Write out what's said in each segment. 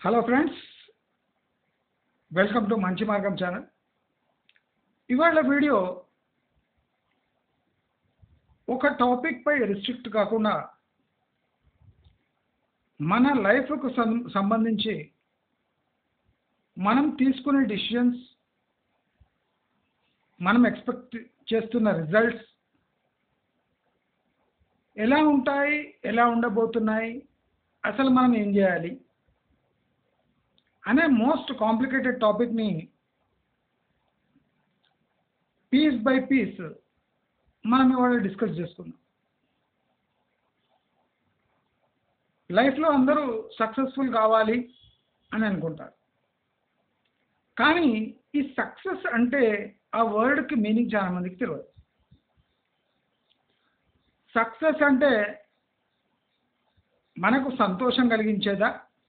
Hello friends welcome to మంచి మార్గం channel ఇవాళ వీడియో ఒక టాపిక్ పై రిస్ట్రిక్ట్ కాకుండా మన లైఫ్కు సం- సంబంధించి మనం తీసుకునే డిసిషన్స్ మనం ఎక్స్పెక్ట్ చేస్తున్న రిజల్ట్స్ ఎలా ఉంటాయి ఎలా ఉండబోతున్నాయి అసలు మనం ఏం చేయాలి అనే మోస్ట్ కాంప్లికేటెడ్ టాపిక్ని పీస్ బై పీస్ మనం ఇవాళ డిస్కస్ చేసుకుందాం లైఫ్లో అందరూ సక్సెస్ఫుల్ కావాలి అని అనుకుంటారు కానీ ఈ సక్సెస్ అంటే ఆ వర్డ్కి మీనింగ్ చాలా మందికి తెలియదు సక్సెస్ అంటే మనకు సంతోషం కలిగించేదా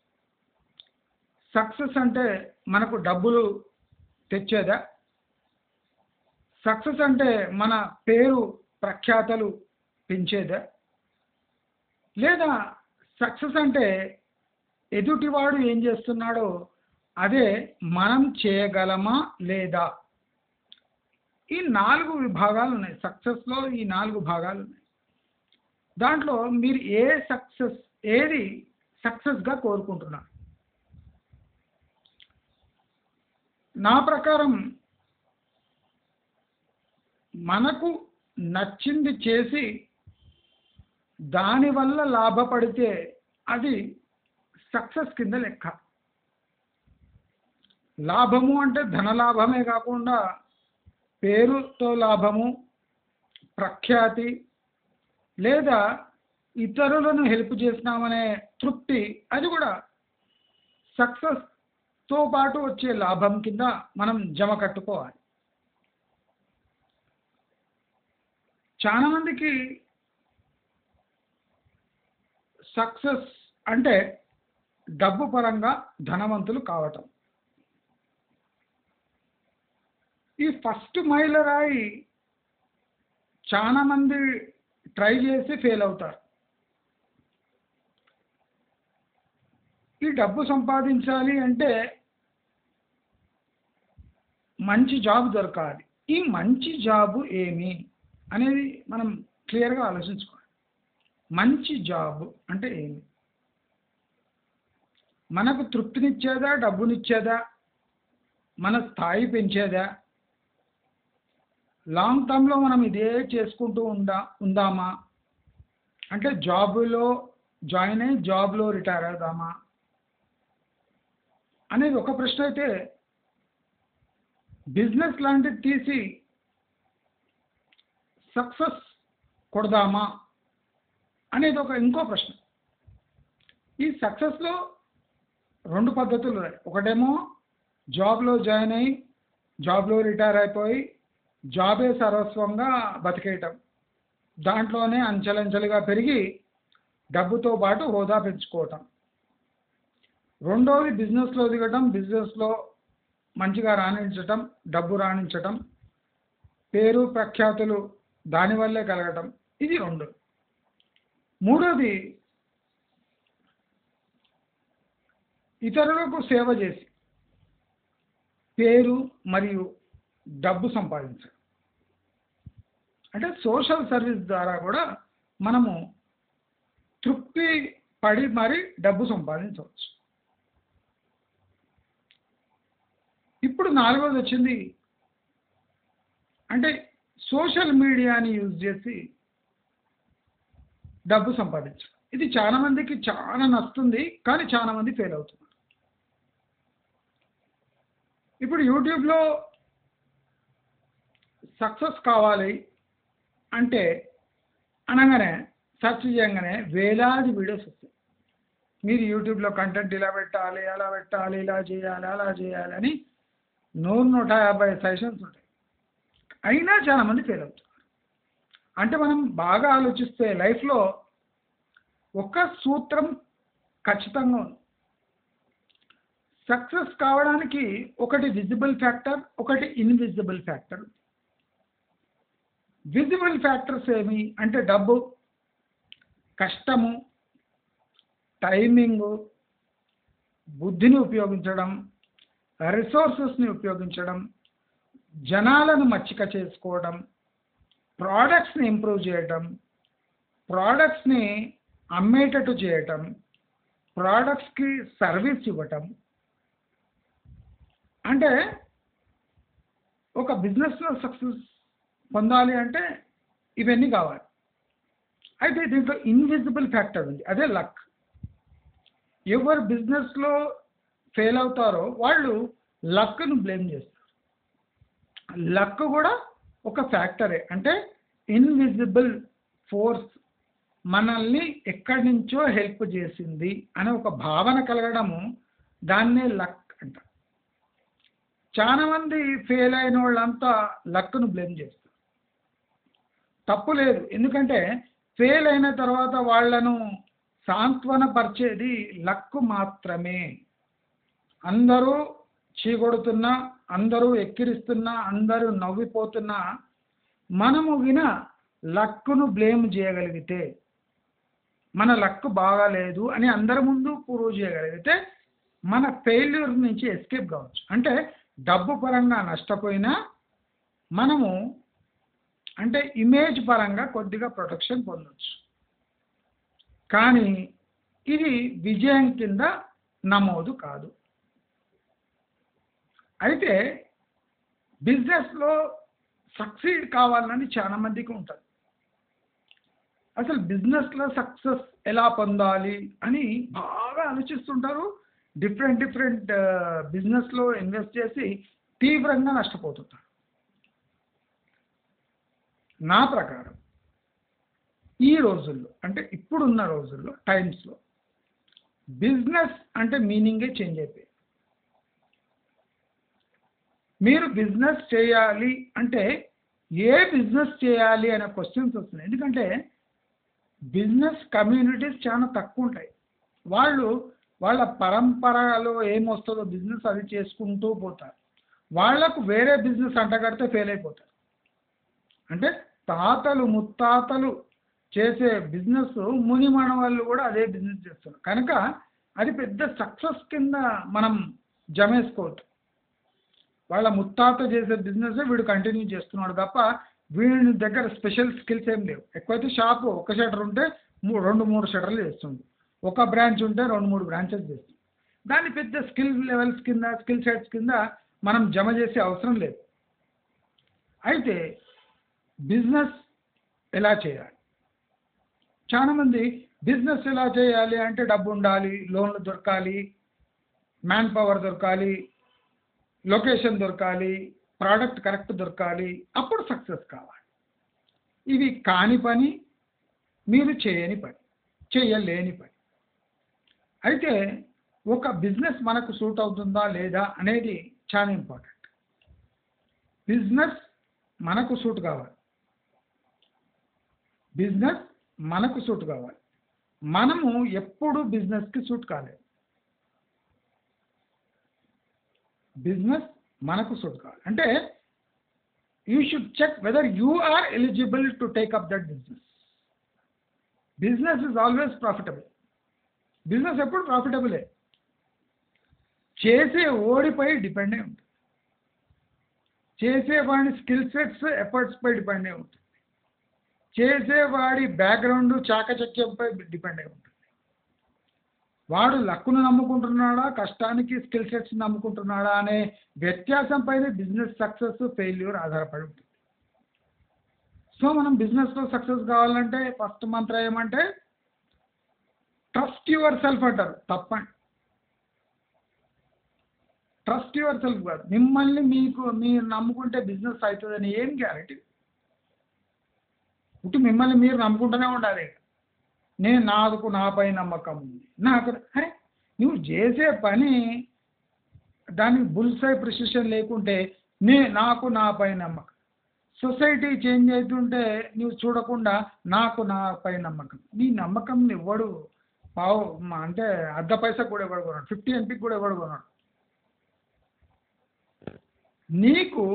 సక్సెస్ అంటే మనకు డబ్బులు తెచ్చేదా సక్సెస్ అంటే మన పేరు ప్రఖ్యాతలు పెంచేదా లేదా సక్సెస్ అంటే ఎదుటివాడు ఏం చేస్తున్నాడో అదే మనం చేయగలమా లేదా ఈ నాలుగు విభాగాలు ఉన్నాయి సక్సెస్లో ఈ నాలుగు భాగాలు ఉన్నాయి దాంట్లో మీరు ఏ సక్సెస్ ఏది సక్సెస్గా కోరుకుంటున్నారు నా ప్రకారం మనకు నచ్చింది చేసి దానివల్ల లాభపడితే అది సక్సెస్ కింద లెక్క లాభము అంటే ధన లాభమే కాకుండా పేరుతో లాభము ప్రఖ్యాతి లేదా ఇతరులను హెల్ప్ చేసినామనే తృప్తి అది కూడా సక్సెస్తో పాటు వచ్చే లాభం కింద మనం జమ కట్టుకోవాలి చాలా మందికి సక్సెస్ అంటే డబ్బు పరంగా ధనవంతులు కావటం ఈ ఫస్ట్ మైలరాయి చాలా మంది ట్రై చేసి ఫెయిల్ అవుతారు ఈ డబ్బు సంపాదించాలి అంటే మంచి జాబ్ దొరకాలి ఈ మంచి జాబు ఏమి అనేది మనం క్లియర్గా ఆలోచించుకోవాలి మంచి జాబ్ అంటే ఏమి మనకు తృప్తినిచ్చేదా డబ్బునిచ్చేదా మన స్థాయి పెంచేదా లాంగ్ టర్మ్లో మనం ఇదే చేసుకుంటూ ఉందా ఉందామా అంటే జాబులో జాయిన్ అయ్యి జాబ్లో రిటైర్ అవుదామా అనేది ఒక ప్రశ్న అయితే బిజినెస్ లాంటిది తీసి సక్సెస్ కొడదామా అనేది ఒక ఇంకో ప్రశ్న ఈ సక్సెస్లో రెండు పద్ధతులు ఉన్నాయి ఒకటేమో జాబ్లో జాయిన్ అయ్యి జాబ్లో రిటైర్ అయిపోయి జాబే సర్వస్వంగా బతికేయటం దాంట్లోనే అంచెలంచెలుగా పెరిగి డబ్బుతో పాటు హోదా పెంచుకోవటం రెండోది బిజినెస్లో దిగటం బిజినెస్లో మంచిగా రాణించటం డబ్బు రాణించటం పేరు ప్రఖ్యాతులు దానివల్లే కలగటం ఇది రెండు మూడోది ఇతరులకు సేవ చేసి పేరు మరియు డబ్బు సంపాదించడం అంటే సోషల్ సర్వీస్ ద్వారా కూడా మనము తృప్తి పడి మరి డబ్బు సంపాదించవచ్చు ఇప్పుడు నాలుగోది వచ్చింది అంటే సోషల్ మీడియాని యూజ్ చేసి డబ్బు సంపాదించడం ఇది చాలా మందికి చాలా నస్తుంది కానీ చాలా మంది ఫెయిల్ అవుతున్నారు ఇప్పుడు యూట్యూబ్లో సక్సెస్ కావాలి అంటే అనగానే సెర్చ్ చేయగానే వేలాది వీడియోస్ వస్తాయి మీరు యూట్యూబ్లో కంటెంట్ ఇలా పెట్టాలి అలా పెట్టాలి ఇలా చేయాలి అలా చేయాలి అని నూరు నూట యాభై సెషన్స్ ఉంటాయి అయినా చాలా మంది ఫెయిల్ అవుతారు అంటే మనం బాగా ఆలోచిస్తే లైఫ్లో ఒక సూత్రం ఖచ్చితంగా ఉంది సక్సెస్ కావడానికి ఒకటి విజిబుల్ ఫ్యాక్టర్ ఒకటి ఇన్విజిబుల్ ఫ్యాక్టర్ విజిబుల్ ఫ్యాక్టర్స్ ఏమి అంటే డబ్బు కష్టము టైమింగు బుద్ధిని ఉపయోగించడం రిసోర్సెస్ని ఉపయోగించడం జనాలను మచ్చిక చేసుకోవడం ప్రోడక్ట్స్ని ఇంప్రూవ్ చేయటం ప్రోడక్ట్స్ని అమ్మేటట్టు చేయటం ప్రోడక్ట్స్కి సర్వీస్ ఇవ్వటం అంటే ఒక బిజినెస్లో సక్సెస్ పొందాలి అంటే ఇవన్నీ కావాలి అయితే దీంట్లో ఇన్విజిబుల్ ఫ్యాక్టర్ ఉంది అదే లక్ ఎవరు బిజినెస్లో ఫెయిల్ అవుతారో వాళ్ళు లక్ను బ్లేమ్ చేస్తారు లక్ కూడా ఒక ఫ్యాక్టరే అంటే ఇన్విజిబుల్ ఫోర్స్ మనల్ని ఎక్కడి నుంచో హెల్ప్ చేసింది అనే ఒక భావన కలగడము దాన్నే లక్ అంట చాలా మంది ఫెయిల్ అయిన వాళ్ళంతా లక్ను బ్లేమ్ చేస్తారు తప్పు లేదు ఎందుకంటే ఫెయిల్ అయిన తర్వాత వాళ్ళను సాంత్వనపరిచేది లక్ మాత్రమే అందరూ చీకొడుతున్నా అందరూ ఎక్కిరిస్తున్నా అందరూ నవ్విపోతున్నా మనము విన లక్ను బ్లేమ్ చేయగలిగితే మన లక్ బాగాలేదు అని అందరి ముందు ప్రూవ్ చేయగలిగితే మన ఫెయిల్యూర్ నుంచి ఎస్కేప్ కావచ్చు అంటే డబ్బు పరంగా నష్టపోయినా మనము అంటే ఇమేజ్ పరంగా కొద్దిగా ప్రొటెక్షన్ పొందవచ్చు కానీ ఇది విజయం కింద నమోదు కాదు అయితే బిజినెస్లో సక్సీడ్ కావాలని చాలా మందికి ఉంటుంది అసలు బిజినెస్లో సక్సెస్ ఎలా పొందాలి అని బాగా ఆలోచిస్తుంటారు డిఫరెంట్ డిఫరెంట్ బిజినెస్లో ఇన్వెస్ట్ చేసి తీవ్రంగా నష్టపోతుంటారు నా ప్రకారం ఈ రోజుల్లో అంటే ఇప్పుడున్న రోజుల్లో టైమ్స్లో బిజినెస్ అంటే మీనింగే చేంజ్ అయిపోయింది మీరు బిజినెస్ చేయాలి అంటే ఏ బిజినెస్ చేయాలి అనే క్వశ్చన్స్ వస్తున్నాయి ఎందుకంటే బిజినెస్ కమ్యూనిటీస్ చాలా తక్కువ ఉంటాయి వాళ్ళు వాళ్ళ పరంపరలో ఏమొస్తుందో బిజినెస్ అది చేసుకుంటూ పోతారు వాళ్లకు వేరే బిజినెస్ అంటగడితే ఫెయిల్ అయిపోతారు అంటే తాతలు ముత్తాతలు చేసే బిజినెస్ ముని మనవాళ్ళు కూడా అదే బిజినెస్ చేస్తున్నారు కనుక అది పెద్ద సక్సెస్ కింద మనం జమేసుకోవద్దు వాళ్ళ ముత్తాత చేసే బిజినెస్ వీడు కంటిన్యూ చేస్తున్నాడు తప్ప వీడి దగ్గర స్పెషల్ స్కిల్స్ ఏం లేవు ఎక్కువైతే షాపు ఒక షటర్ ఉంటే మూ రెండు మూడు షటర్లు చేస్తుంది ఒక బ్రాంచ్ ఉంటే రెండు మూడు బ్రాంచెస్ చేస్తుంది దాన్ని పెద్ద స్కిల్ లెవెల్స్ కింద స్కిల్ సెట్స్ కింద మనం జమ చేసే అవసరం లేదు అయితే బిజినెస్ ఎలా చేయాలి చాలామంది బిజినెస్ ఎలా చేయాలి అంటే డబ్బు ఉండాలి లోన్లు దొరకాలి మ్యాన్ పవర్ దొరకాలి లొకేషన్ దొరకాలి ప్రోడక్ట్ కరెక్ట్ దొరకాలి అప్పుడు సక్సెస్ కావాలి ఇవి కాని పని మీరు చేయని పని చేయలేని పని అయితే ఒక బిజినెస్ మనకు సూట్ అవుతుందా లేదా అనేది చాలా ఇంపార్టెంట్ బిజినెస్ మనకు సూట్ కావాలి బిజినెస్ మనకు సూట్ కావాలి మనము ఎప్పుడు బిజినెస్కి సూట్ కాలేదు బిజినెస్ మనకు సూట్ కావాలి అంటే you should check whether you are eligible to take up that business business is always profitable business ఎప్పుడు ప్రాఫిటబులే చేసే ఓడిపై డిపెండ్ అయి ఉంటుంది చేసేవాడి స్కిల్ సెట్స్ ఎఫర్ట్స్పై డిపెండ్ అయి ఉంటుంది చేసేవాడి బ్యాక్గ్రౌండ్ చాకచక్యంపై డిపెండ్ అయి ఉంటుంది వాడు లక్కును నమ్ముకుంటున్నాడా కష్టానికి స్కిల్ సెట్స్ నమ్ముకుంటున్నాడా అనే వ్యత్యాసం పైన బిజినెస్ సక్సెస్ ఫెయిల్యూర్ ఆధారపడి ఉంటుంది సో మనం బిజినెస్లో సక్సెస్ కావాలంటే ఫస్ట్ మంత్రం ఏమంటే ట్రస్ట్ యువర్ సెల్ఫ్ అంటారు తప్పండి ట్రస్ట్ యువర్ సెల్ఫ్ కాదు మిమ్మల్ని మీకు మీరు నమ్ముకుంటే బిజినెస్ అవుతుందని ఏం గ్యారంటీ ఇటు మిమ్మల్ని మీరు నమ్ముకుంటూనే ఉండాలి నేను నాకు నాపై నమ్మకం ఉంది నాకు అరే నువ్వు చేసే పని దానికి బుల్సై ప్రిసిషన్ లేకుంటే నే నాకు నాపై నమ్మకం సొసైటీ చేంజ్ అవుతుంటే నువ్వు చూడకుండా నాకు నాపై నమ్మకం నీ నమ్మకం ఇవ్వడు పావు మా అంటే అర్ధ పైసా కూడా ఇవ్వడు కొన్నాడు ఫిఫ్టీ ఎంపీకి కూడా ఇవ్వడు కొన్నాడు నీకు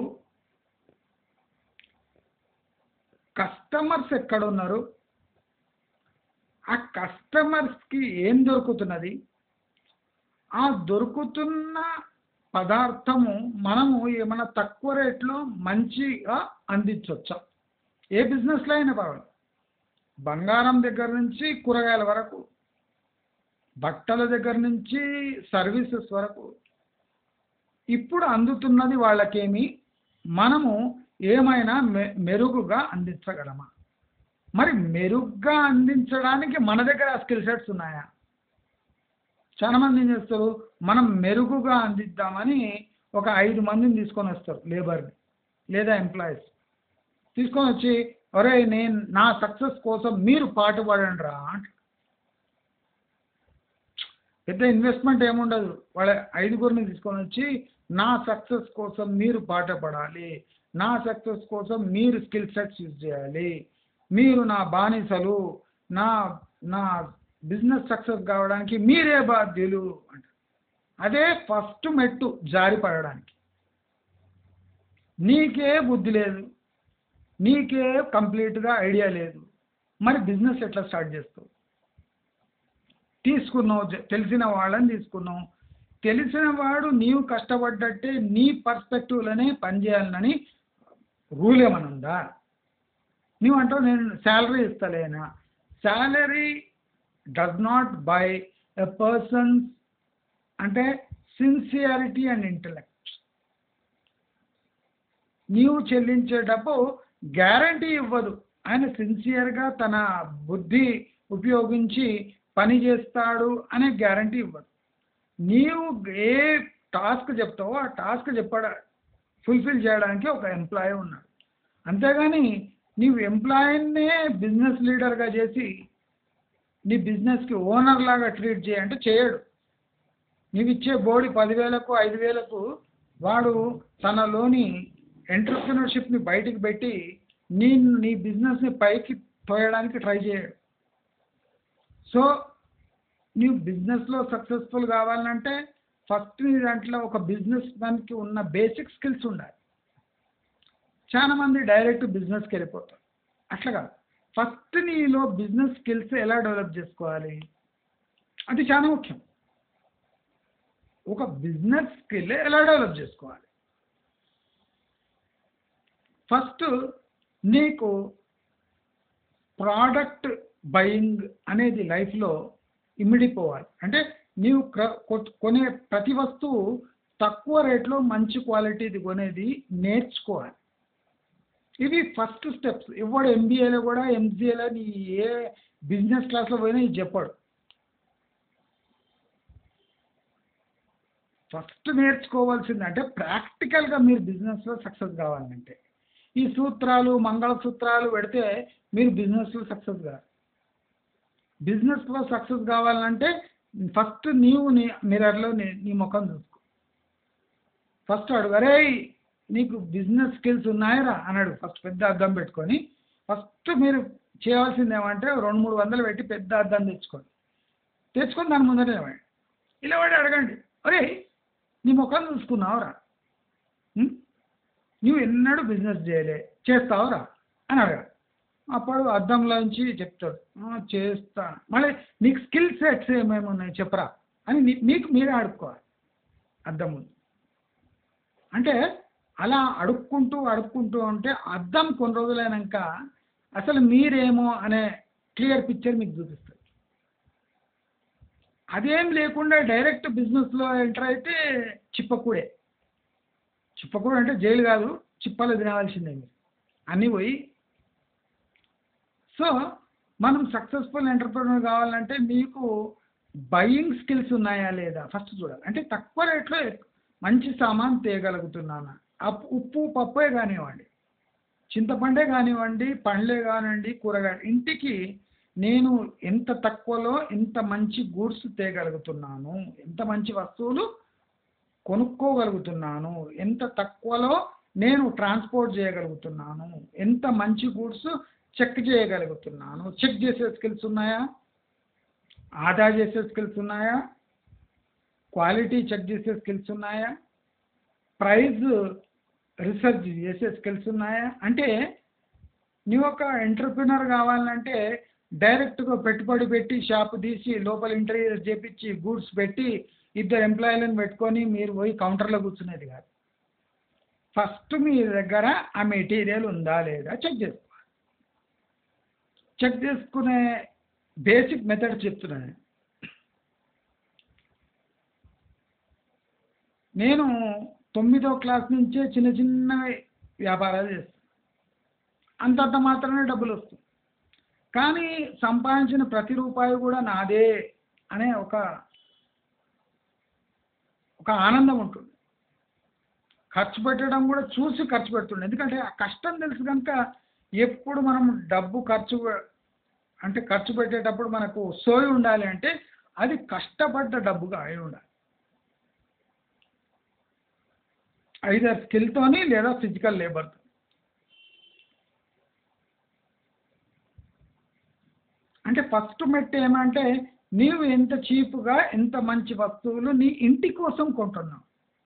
కస్టమర్స్ ఎక్కడ ఉన్నారు ఆ కస్టమర్స్కి ఏం దొరుకుతున్నది ఆ దొరుకుతున్న పదార్థము మనము ఏమైనా తక్కువ రేట్లో మంచిగా అందించవచ్చా ఏ బిజినెస్లో అయినా పర్వాలేదు బంగారం దగ్గర నుంచి కూరగాయల వరకు బట్టల దగ్గర నుంచి సర్వీసెస్ వరకు ఇప్పుడు అందుతున్నది వాళ్ళకేమి మనము ఏమైనా మె మెరుగుగా అందించగలమా మరి మెరుగ్గా అందించడానికి మన దగ్గర స్కిల్ సెట్స్ ఉన్నాయా చాలా మంది ఏం చేస్తారు మనం మెరుగుగా అందిద్దామని ఒక ఐదు మందిని తీసుకొని వస్తారు లేబర్ని లేదా ఎంప్లాయీస్ తీసుకొని వచ్చి ఒరే నేను నా సక్సెస్ కోసం మీరు పాటుపడండి రా అంట పెద్ద ఇన్వెస్ట్మెంట్ ఏముండదు వాళ్ళ ఐదుగురిని తీసుకొని వచ్చి నా సక్సెస్ కోసం మీరు పాటుపడాలి నా సక్సెస్ కోసం మీరు స్కిల్ సెట్స్ యూజ్ చేయాలి మీరు నా బానిసలు నా నా బిజినెస్ సక్సెస్ కావడానికి మీరే బాధ్యులు అంట అదే ఫస్ట్ మెట్టు జారి పడడానికి నీకే బుద్ధి లేదు నీకే కంప్లీట్గా ఐడియా లేదు మరి బిజినెస్ ఎట్లా స్టార్ట్ చేస్తావు తీసుకున్నావు జ- తెలిసిన వాళ్ళని తీసుకున్నావు తెలిసిన వాడు నీవు కష్టపడ్డట్టే నీ పర్స్పెక్టివ్లోనే పనిచేయాలని రూల్ ఏమైనా ఉందా నువ్వు అంటావు నేను శాలరీ ఇస్తలేనా salary does not buy a person's అంటే సిన్సియారిటీ అండ్ ఇంటలెక్ట్ నీవు చెల్లించే డబ్బు గ్యారంటీ ఇవ్వదు ఆయన సిన్సియర్గా తన బుద్ధి ఉపయోగించి పని చేస్తాడు అనే గ్యారంటీ ఇవ్వదు నీవు ఏ టాస్క్ చెప్తావో ఆ టాస్క్ చెప్పడ ఫుల్ఫిల్ చేయడానికి ఒక ఎంప్లాయీ ఉన్నాడు అంతేగాని నీవు ఎంప్లాయీనే బిజినెస్ లీడర్గా చేసి నీ బిజినెస్కి ఓనర్ లాగా ట్రీట్ చేయంటే చేయడు నీవు ఇచ్చే బోడి పదివేలకు ఐదు వేలకు వాడు తనలోని ఎంటర్ప్రినర్షిప్ని బయటికి పెట్టి నీ నీ బిజినెస్ని పైకి తోయడానికి ట్రై చేయడు సో నీవు బిజినెస్లో సక్సెస్ఫుల్ కావాలంటే ఫస్ట్ నీ దాంట్లో ఒక బిజినెస్ మ్యాన్కి ఉన్న బేసిక్ స్కిల్స్ ఉండాలి చాలా మంది డైరెక్ట్ బిజినెస్కి వెళ్ళిపోతారు అట్లా కాదు ఫస్ట్ నీలో బిజినెస్ స్కిల్స్ ఎలా డెవలప్ చేసుకోవాలి అది చాలా ముఖ్యం ఒక బిజినెస్ స్కిల్ ఎలా డెవలప్ చేసుకోవాలి ఫస్ట్ నీకు ప్రోడక్ట్ బయింగ్ అనేది లైఫ్లో ఇమిడిపోవాలి అంటే నీవు క్ర- కొ- కొనే ప్రతి వస్తువు తక్కువ రేట్లో మంచి క్వాలిటీది కొనేది నేర్చుకోవాలి ఇవి ఫస్ట్ స్టెప్స్ ఎవడు ఎంబీఏలో కూడా ఎంసీఏలో నీ ఏ బిజినెస్ క్లాస్లో పోయినా ఇది చెప్పాడు ఫస్ట్ నేర్చుకోవాల్సింది అంటే ప్రాక్టికల్గా మీరు బిజినెస్లో సక్సెస్ కావాలంటే ఈ సూత్రాలు మంగళసూత్రాలు పెడితే మీరు బిజినెస్లో సక్సెస్ కాదు బిజినెస్లో సక్సెస్ కావాలంటే ఫస్ట్ నీవు నీ మిర్రర్లో నీ నీ ముఖం చూసుకో ఫస్ట్ అడుగు అరే నీకు బిజినెస్ స్కిల్స్ ఉన్నాయరా అన్నాడు ఫస్ట్ పెద్ద అద్దం పెట్టుకొని ఫస్ట్ మీరు చేయవలసింది ఏమంటే రెండు మూడు వందలు పెట్టి పెద్ద అద్దం తెచ్చుకోండి తెచ్చుకొని దాని ముందర నిలబడండి నిలబడి అడగండి అరే నీ ముఖం చూసుకున్నావురా ఉం? నువ్వు ఎన్నడూ బిజినెస్ చేయలే చేస్తావురా అని అడగాలి అప్పుడు అద్దంలోంచి చెప్తాడు "ఆ, చేస్తా మళ్ళీ నీకు స్కిల్ సెట్స్ ఏమేమి ఉన్నాయి చెప్పరా అని నీ- మీకు మీరే అడుక్కోవాలి అద్దం ముందు అంటే అలా అడుక్కుంటూ అడుక్కుంటూ ఉంటే అద్దం కొన్ని రోజులైనాక అసలు మీరేమో అనే క్లియర్ పిక్చర్ మీకు చూపిస్తుంది అదేం లేకుండా డైరెక్ట్ బిజినెస్లో ఎంటర్ అయితే చిప్పకూడే చిప్పకూడ అంటే జైలు కాదు చిప్పలు తినవలసిందే మీరు అన్నీ పోయి సో మనం సక్సెస్ఫుల్ ఎంటర్ప్రినర్ కావాలంటే మీకు బయింగ్ స్కిల్స్ ఉన్నాయా లేదా ఫస్ట్ చూడాలి అంటే తక్కువ రేట్లో మంచి సామాన్ తేయగలుగుతున్నానా అప్పు ఉప్పు పప్పే కానివ్వండి చింతపండే కానివ్వండి పండ్లే కానివ్వండి కూరగాయలు ఇంటికి నేను ఎంత తక్కువలో ఎంత మంచి గూడ్స్ తేగలుగుతున్నాను ఎంత మంచి వస్తువులు కొనుక్కోగలుగుతున్నాను ఎంత తక్కువలో నేను ట్రాన్స్పోర్ట్ చేయగలుగుతున్నాను ఎంత మంచి గూడ్స్ చెక్ చేయగలుగుతున్నాను చెక్ చేసే స్కిల్స్ ఉన్నాయా ఆదా చేసే స్కిల్స్ ఉన్నాయా క్వాలిటీ చెక్ చేసే స్కిల్స్ ఉన్నాయా ప్రైజ్ రీసెర్చ్ చేసే స్కిల్స్ ఉన్నాయా అంటే నువ్వు ఒక ఎంటర్ప్రినర్ కావాలంటే డైరెక్ట్గా పెట్టుబడి పెట్టి షాప్ తీసి లోపల ఇంటీరియర్ చేపించి గూడ్స్ పెట్టి ఇద్దరు ఎంప్లాయీలను పెట్టుకొని మీరు పోయి కౌంటర్లో కూర్చునేది కాదు ఫస్ట్ మీ దగ్గర ఆ మెటీరియల్ ఉందా లేదా చెక్ చేసుకోవాలి చెక్ చేసుకునే బేసిక్ మెథడ్ చెప్తున్నాను నేను తొమ్మిదో క్లాస్ నుంచే చిన్న చిన్న వ్యాపారాలు చేస్తాను అంతంత మాత్రమే డబ్బులు వస్తుంది కానీ సంపాదించిన ప్రతి రూపాయి కూడా నాదే అనే ఒక ఒక ఆనందం ఉంటుంది ఖర్చు పెట్టడం కూడా చూసి ఖర్చు పెడుతుండే ఎందుకంటే ఆ కష్టం తెలుసు కనుక ఎప్పుడు మనం డబ్బు ఖర్చు అంటే ఖర్చు పెట్టేటప్పుడు మనకు సోయి ఉండాలి అంటే అది కష్టపడ్డ డబ్బుగా అయి ఉండాలి ఐదర్ స్కిల్తోని లేదా ఫిజికల్ లేబర్తో అంటే ఫస్ట్ మెట్ ఏమంటే నీవు ఎంత చీప్గా ఎంత మంచి వస్తువులు నీ ఇంటి కోసం కొంటున్నావు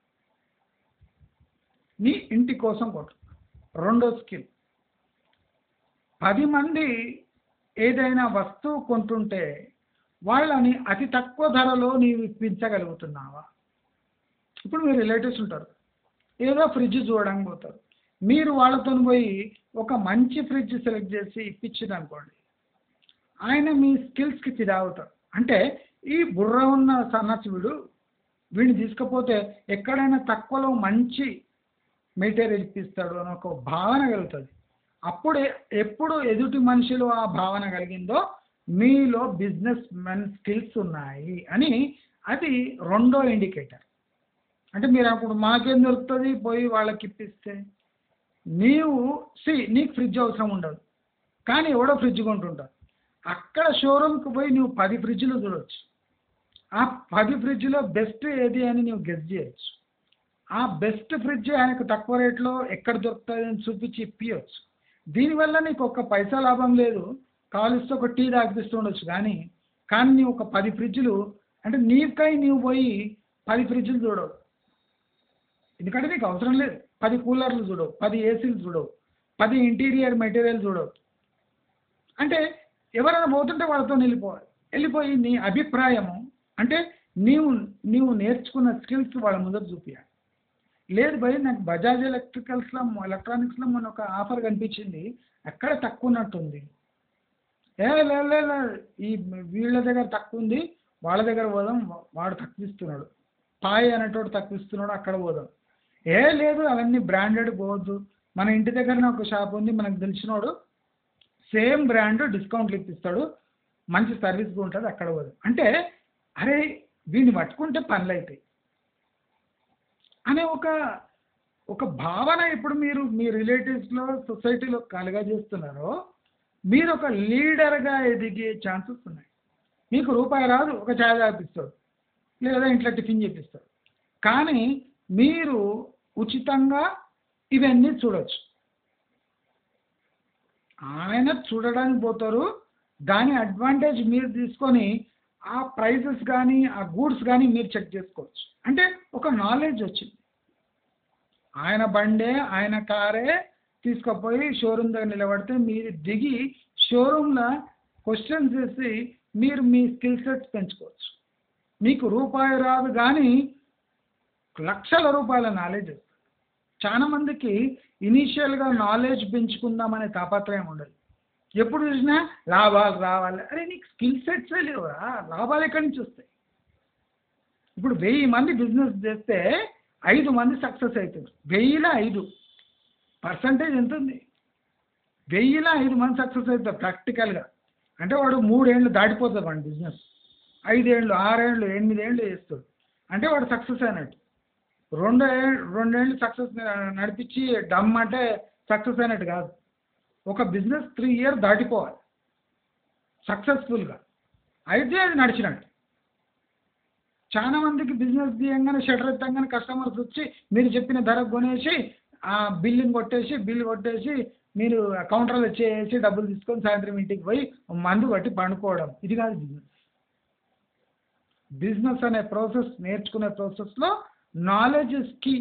నీ ఇంటి కోసం కొంటున్నావు రెండో స్కిల్ పది మంది ఏదైనా వస్తువు కొంటుంటే వాళ్ళని అతి తక్కువ ధరలో నీవు ఇప్పించగలుగుతున్నావా ఇప్పుడు మీ రిలేటివ్స్ ఉంటారు ఏదో ఫ్రిడ్జ్ చూడడానికి పోతారు మీరు వాళ్ళతో పోయి ఒక మంచి ఫ్రిడ్జ్ సెలెక్ట్ చేసి ఇప్పించింది అనుకోండి ఆయన మీ స్కిల్స్కి ఫిదా అవుతారు అంటే ఈ బుర్ర ఉన్న సన్నచుడు వీడిని తీసుకపోతే ఎక్కడైనా తక్కువలో మంచి మెటీరియల్ ఇప్పిస్తాడు అని ఒక భావన కలుగుతుంది అప్పుడు ఎప్పుడు ఎదుటి మనిషిలో ఆ భావన కలిగిందో మీలో బిజినెస్ మెన్ స్కిల్స్ ఉన్నాయి అని అది రెండో ఇండికేటర్ అంటే మీరు అప్పుడు మాకేం దొరుకుతుంది పోయి వాళ్ళకి ఇప్పిస్తే నీవు సి నీకు ఫ్రిడ్జ్ అవసరం ఉండదు కానీ ఎవడో ఫ్రిడ్జ్ కొంటుంటారు అక్కడ షోరూమ్కి పోయి నువ్వు పది ఫ్రిడ్జ్లు చూడవచ్చు ఆ పది ఫ్రిడ్జ్లో బెస్ట్ ఏది అని నువ్వు గెస్ చేయొచ్చు ఆ బెస్ట్ ఫ్రిడ్జ్ ఆయనకు తక్కువ రేట్లో ఎక్కడ దొరుకుతుంది అని చూపించి ఇప్పించవచ్చు దీనివల్ల నీకు ఒక్క పైసా లాభం లేదు కావలిస్తే ఒక టీ తాగిపిస్తూ ఉండొచ్చు కానీ కానీ నీవు ఒక పది ఫ్రిడ్జ్లు అంటే నీకై నీవు పోయి పది ఫ్రిడ్జ్లు చూడవు ఎందుకంటే నీకు అవసరం లేదు పది కూలర్లు చూడవు పది ఏసీలు చూడవు పది ఇంటీరియర్ మెటీరియల్ చూడవు అంటే ఎవరైనా పోతుంటే వాళ్ళతో వెళ్ళిపోవాలి వెళ్ళిపోయి నీ అభిప్రాయము అంటే నీవు నీవు నేర్చుకున్న స్కిల్స్ వాళ్ళ ముందర చూపించాలి లేదు భయ్ నాకు బజాజ్ ఎలక్ట్రికల్స్లో ఎలక్ట్రానిక్స్లో మొన్న ఒక ఆఫర్ కనిపించింది అక్కడ తక్కువ ఉన్నట్టుంది ఏ లే లే, లే, ఈ వీళ్ళ దగ్గర తక్కువ ఉంది వాళ్ళ దగ్గర పోదాం వా- వాడు తక్కువ ఇస్తున్నాడు పాయ్ అనేటోడు తక్కువ ఇస్తున్నాడు అక్కడ పోదాం ఏ లేదు అవన్నీ బ్రాండెడ్ పోవద్దు మన ఇంటి దగ్గరనే ఒక షాప్ ఉంది మనకు తెలిసినోడు సేమ్ బ్రాండ్ డిస్కౌంట్లు ఇప్పిస్తాడు మంచి సర్వీస్ కూడా ఉంటుంది అక్కడ పోదాం అంటే అరే వీడిని పట్టుకుంటే పనులు అవుతాయి అనే ఒక ఒక భావన ఇప్పుడు మీరు మీ రిలేటివ్స్లో సొసైటీలో కలుగా చేస్తున్నారో మీరు ఒక లీడర్గా ఎదిగే ఛాన్సెస్ ఉన్నాయి మీకు రూపాయి రాదు ఒక ఛాయ్ తాగిపిస్తాడు లేదా ఇంట్లో టిఫిన్ చేపిస్తాడు కానీ మీరు ఉచితంగా ఇవన్నీ చూడొచ్చు ఆయన చూడడానికి పోతారు దాని అడ్వాంటేజ్ మీరు తీసుకొని ఆ ప్రైజెస్ కానీ ఆ గూడ్స్ కానీ మీరు చెక్ చేసుకోవచ్చు అంటే ఒక నాలెడ్జ్ వచ్చింది ఆయన బండే ఆయన కారే తీసుకుపోయి షోరూమ్ దగ్గర నిలబడితే మీరు దిగి షోరూంలో క్వశ్చన్స్ చేసి మీరు మీ స్కిల్ సెట్స్ పెంచుకోవచ్చు మీకు రూపాయి రాదు కానీ లక్షల రూపాయల నాలెడ్జ్ వస్తుంది చాలా మందికి ఇనీషియల్గా నాలెడ్జ్ పెంచుకుందామనే తాపత్రయం ఉండదు ఎప్పుడు చూసినా లాభాలు రావాలి అరే నీకు స్కిల్ సెట్సే లేవురా లాభాలు ఎక్కడి నుంచి వస్తాయి ఇప్పుడు వెయ్యి మంది బిజినెస్ చేస్తే ఐదు మంది సక్సెస్ అవుతారు వెయ్యిలో ఐదు పర్సంటేజ్ ఎంత ఉంది వెయ్యిలో ఐదు మంది సక్సెస్ అవుతారు ప్రాక్టికల్గా అంటే వాడు మూడేళ్ళు దాటిపోతుంది వాడి బిజినెస్ ఐదేళ్ళు ఆరేళ్ళు ఎనిమిదేళ్ళు చేస్తాడు అంటే వాడు సక్సెస్ అయినట్టు రెండు ఏ- రెండేళ్ళు సక్సెస్ నడిపించి డమ్ అంటే సక్సెస్ అయినట్టు కాదు ఒక బిజినెస్ త్రీ ఇయర్ దాటిపోవాలి సక్సెస్ఫుల్గా అయితే అది నడిచినట్టు చాలా మందికి బిజినెస్ తీయంగానే షటర్ ఎత్తంగానే కస్టమర్స్ వచ్చి మీరు చెప్పిన ధర కొనేసి ఆ బిల్లుని కొట్టేసి బిల్లు కొట్టేసి మీరు కౌంటర్లో చేసి డబ్బులు తీసుకొని సాయంత్రం ఇంటికి పోయి మందు పట్టి పండుకోవడం ఇది కాదు బిజినెస్ బిజినెస్ అనే ప్రాసెస్ నేర్చుకునే ప్రాసెస్లో నాలెడ్జ్ ఇస్ కీ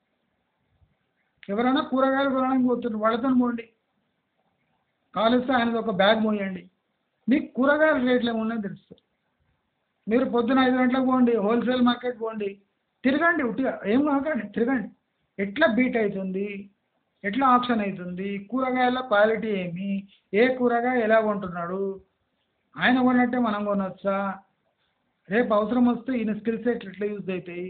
ఎవరైనా కూరగాయలు కొనడానికి పోతున్నారు వాళ్ళతో పోండి కాలుస్తే ఆయనది ఒక బ్యాగ్ మోయండి మీకు కూరగాయల రేట్లు ఏమున్నాయో తెలుస్తుంది మీరు పొద్దున ఐదు గంటలకు పోండి హోల్సేల్ మార్కెట్ పోండి తిరగండి ఉట్టిగా ఏం కాకండి తిరగండి ఎట్లా బీట్ అవుతుంది ఎట్లా ఆప్షన్ అవుతుంది కూరగాయల క్వాలిటీ ఏమి ఏ కూరగాయ ఎలా కొంటున్నాడు ఆయన కొన్నట్టే మనం కొనవచ్చా రేపు అవసరం వస్తే ఈయన స్కిల్ సెట్ ఎట్లా యూజ్ అవుతాయి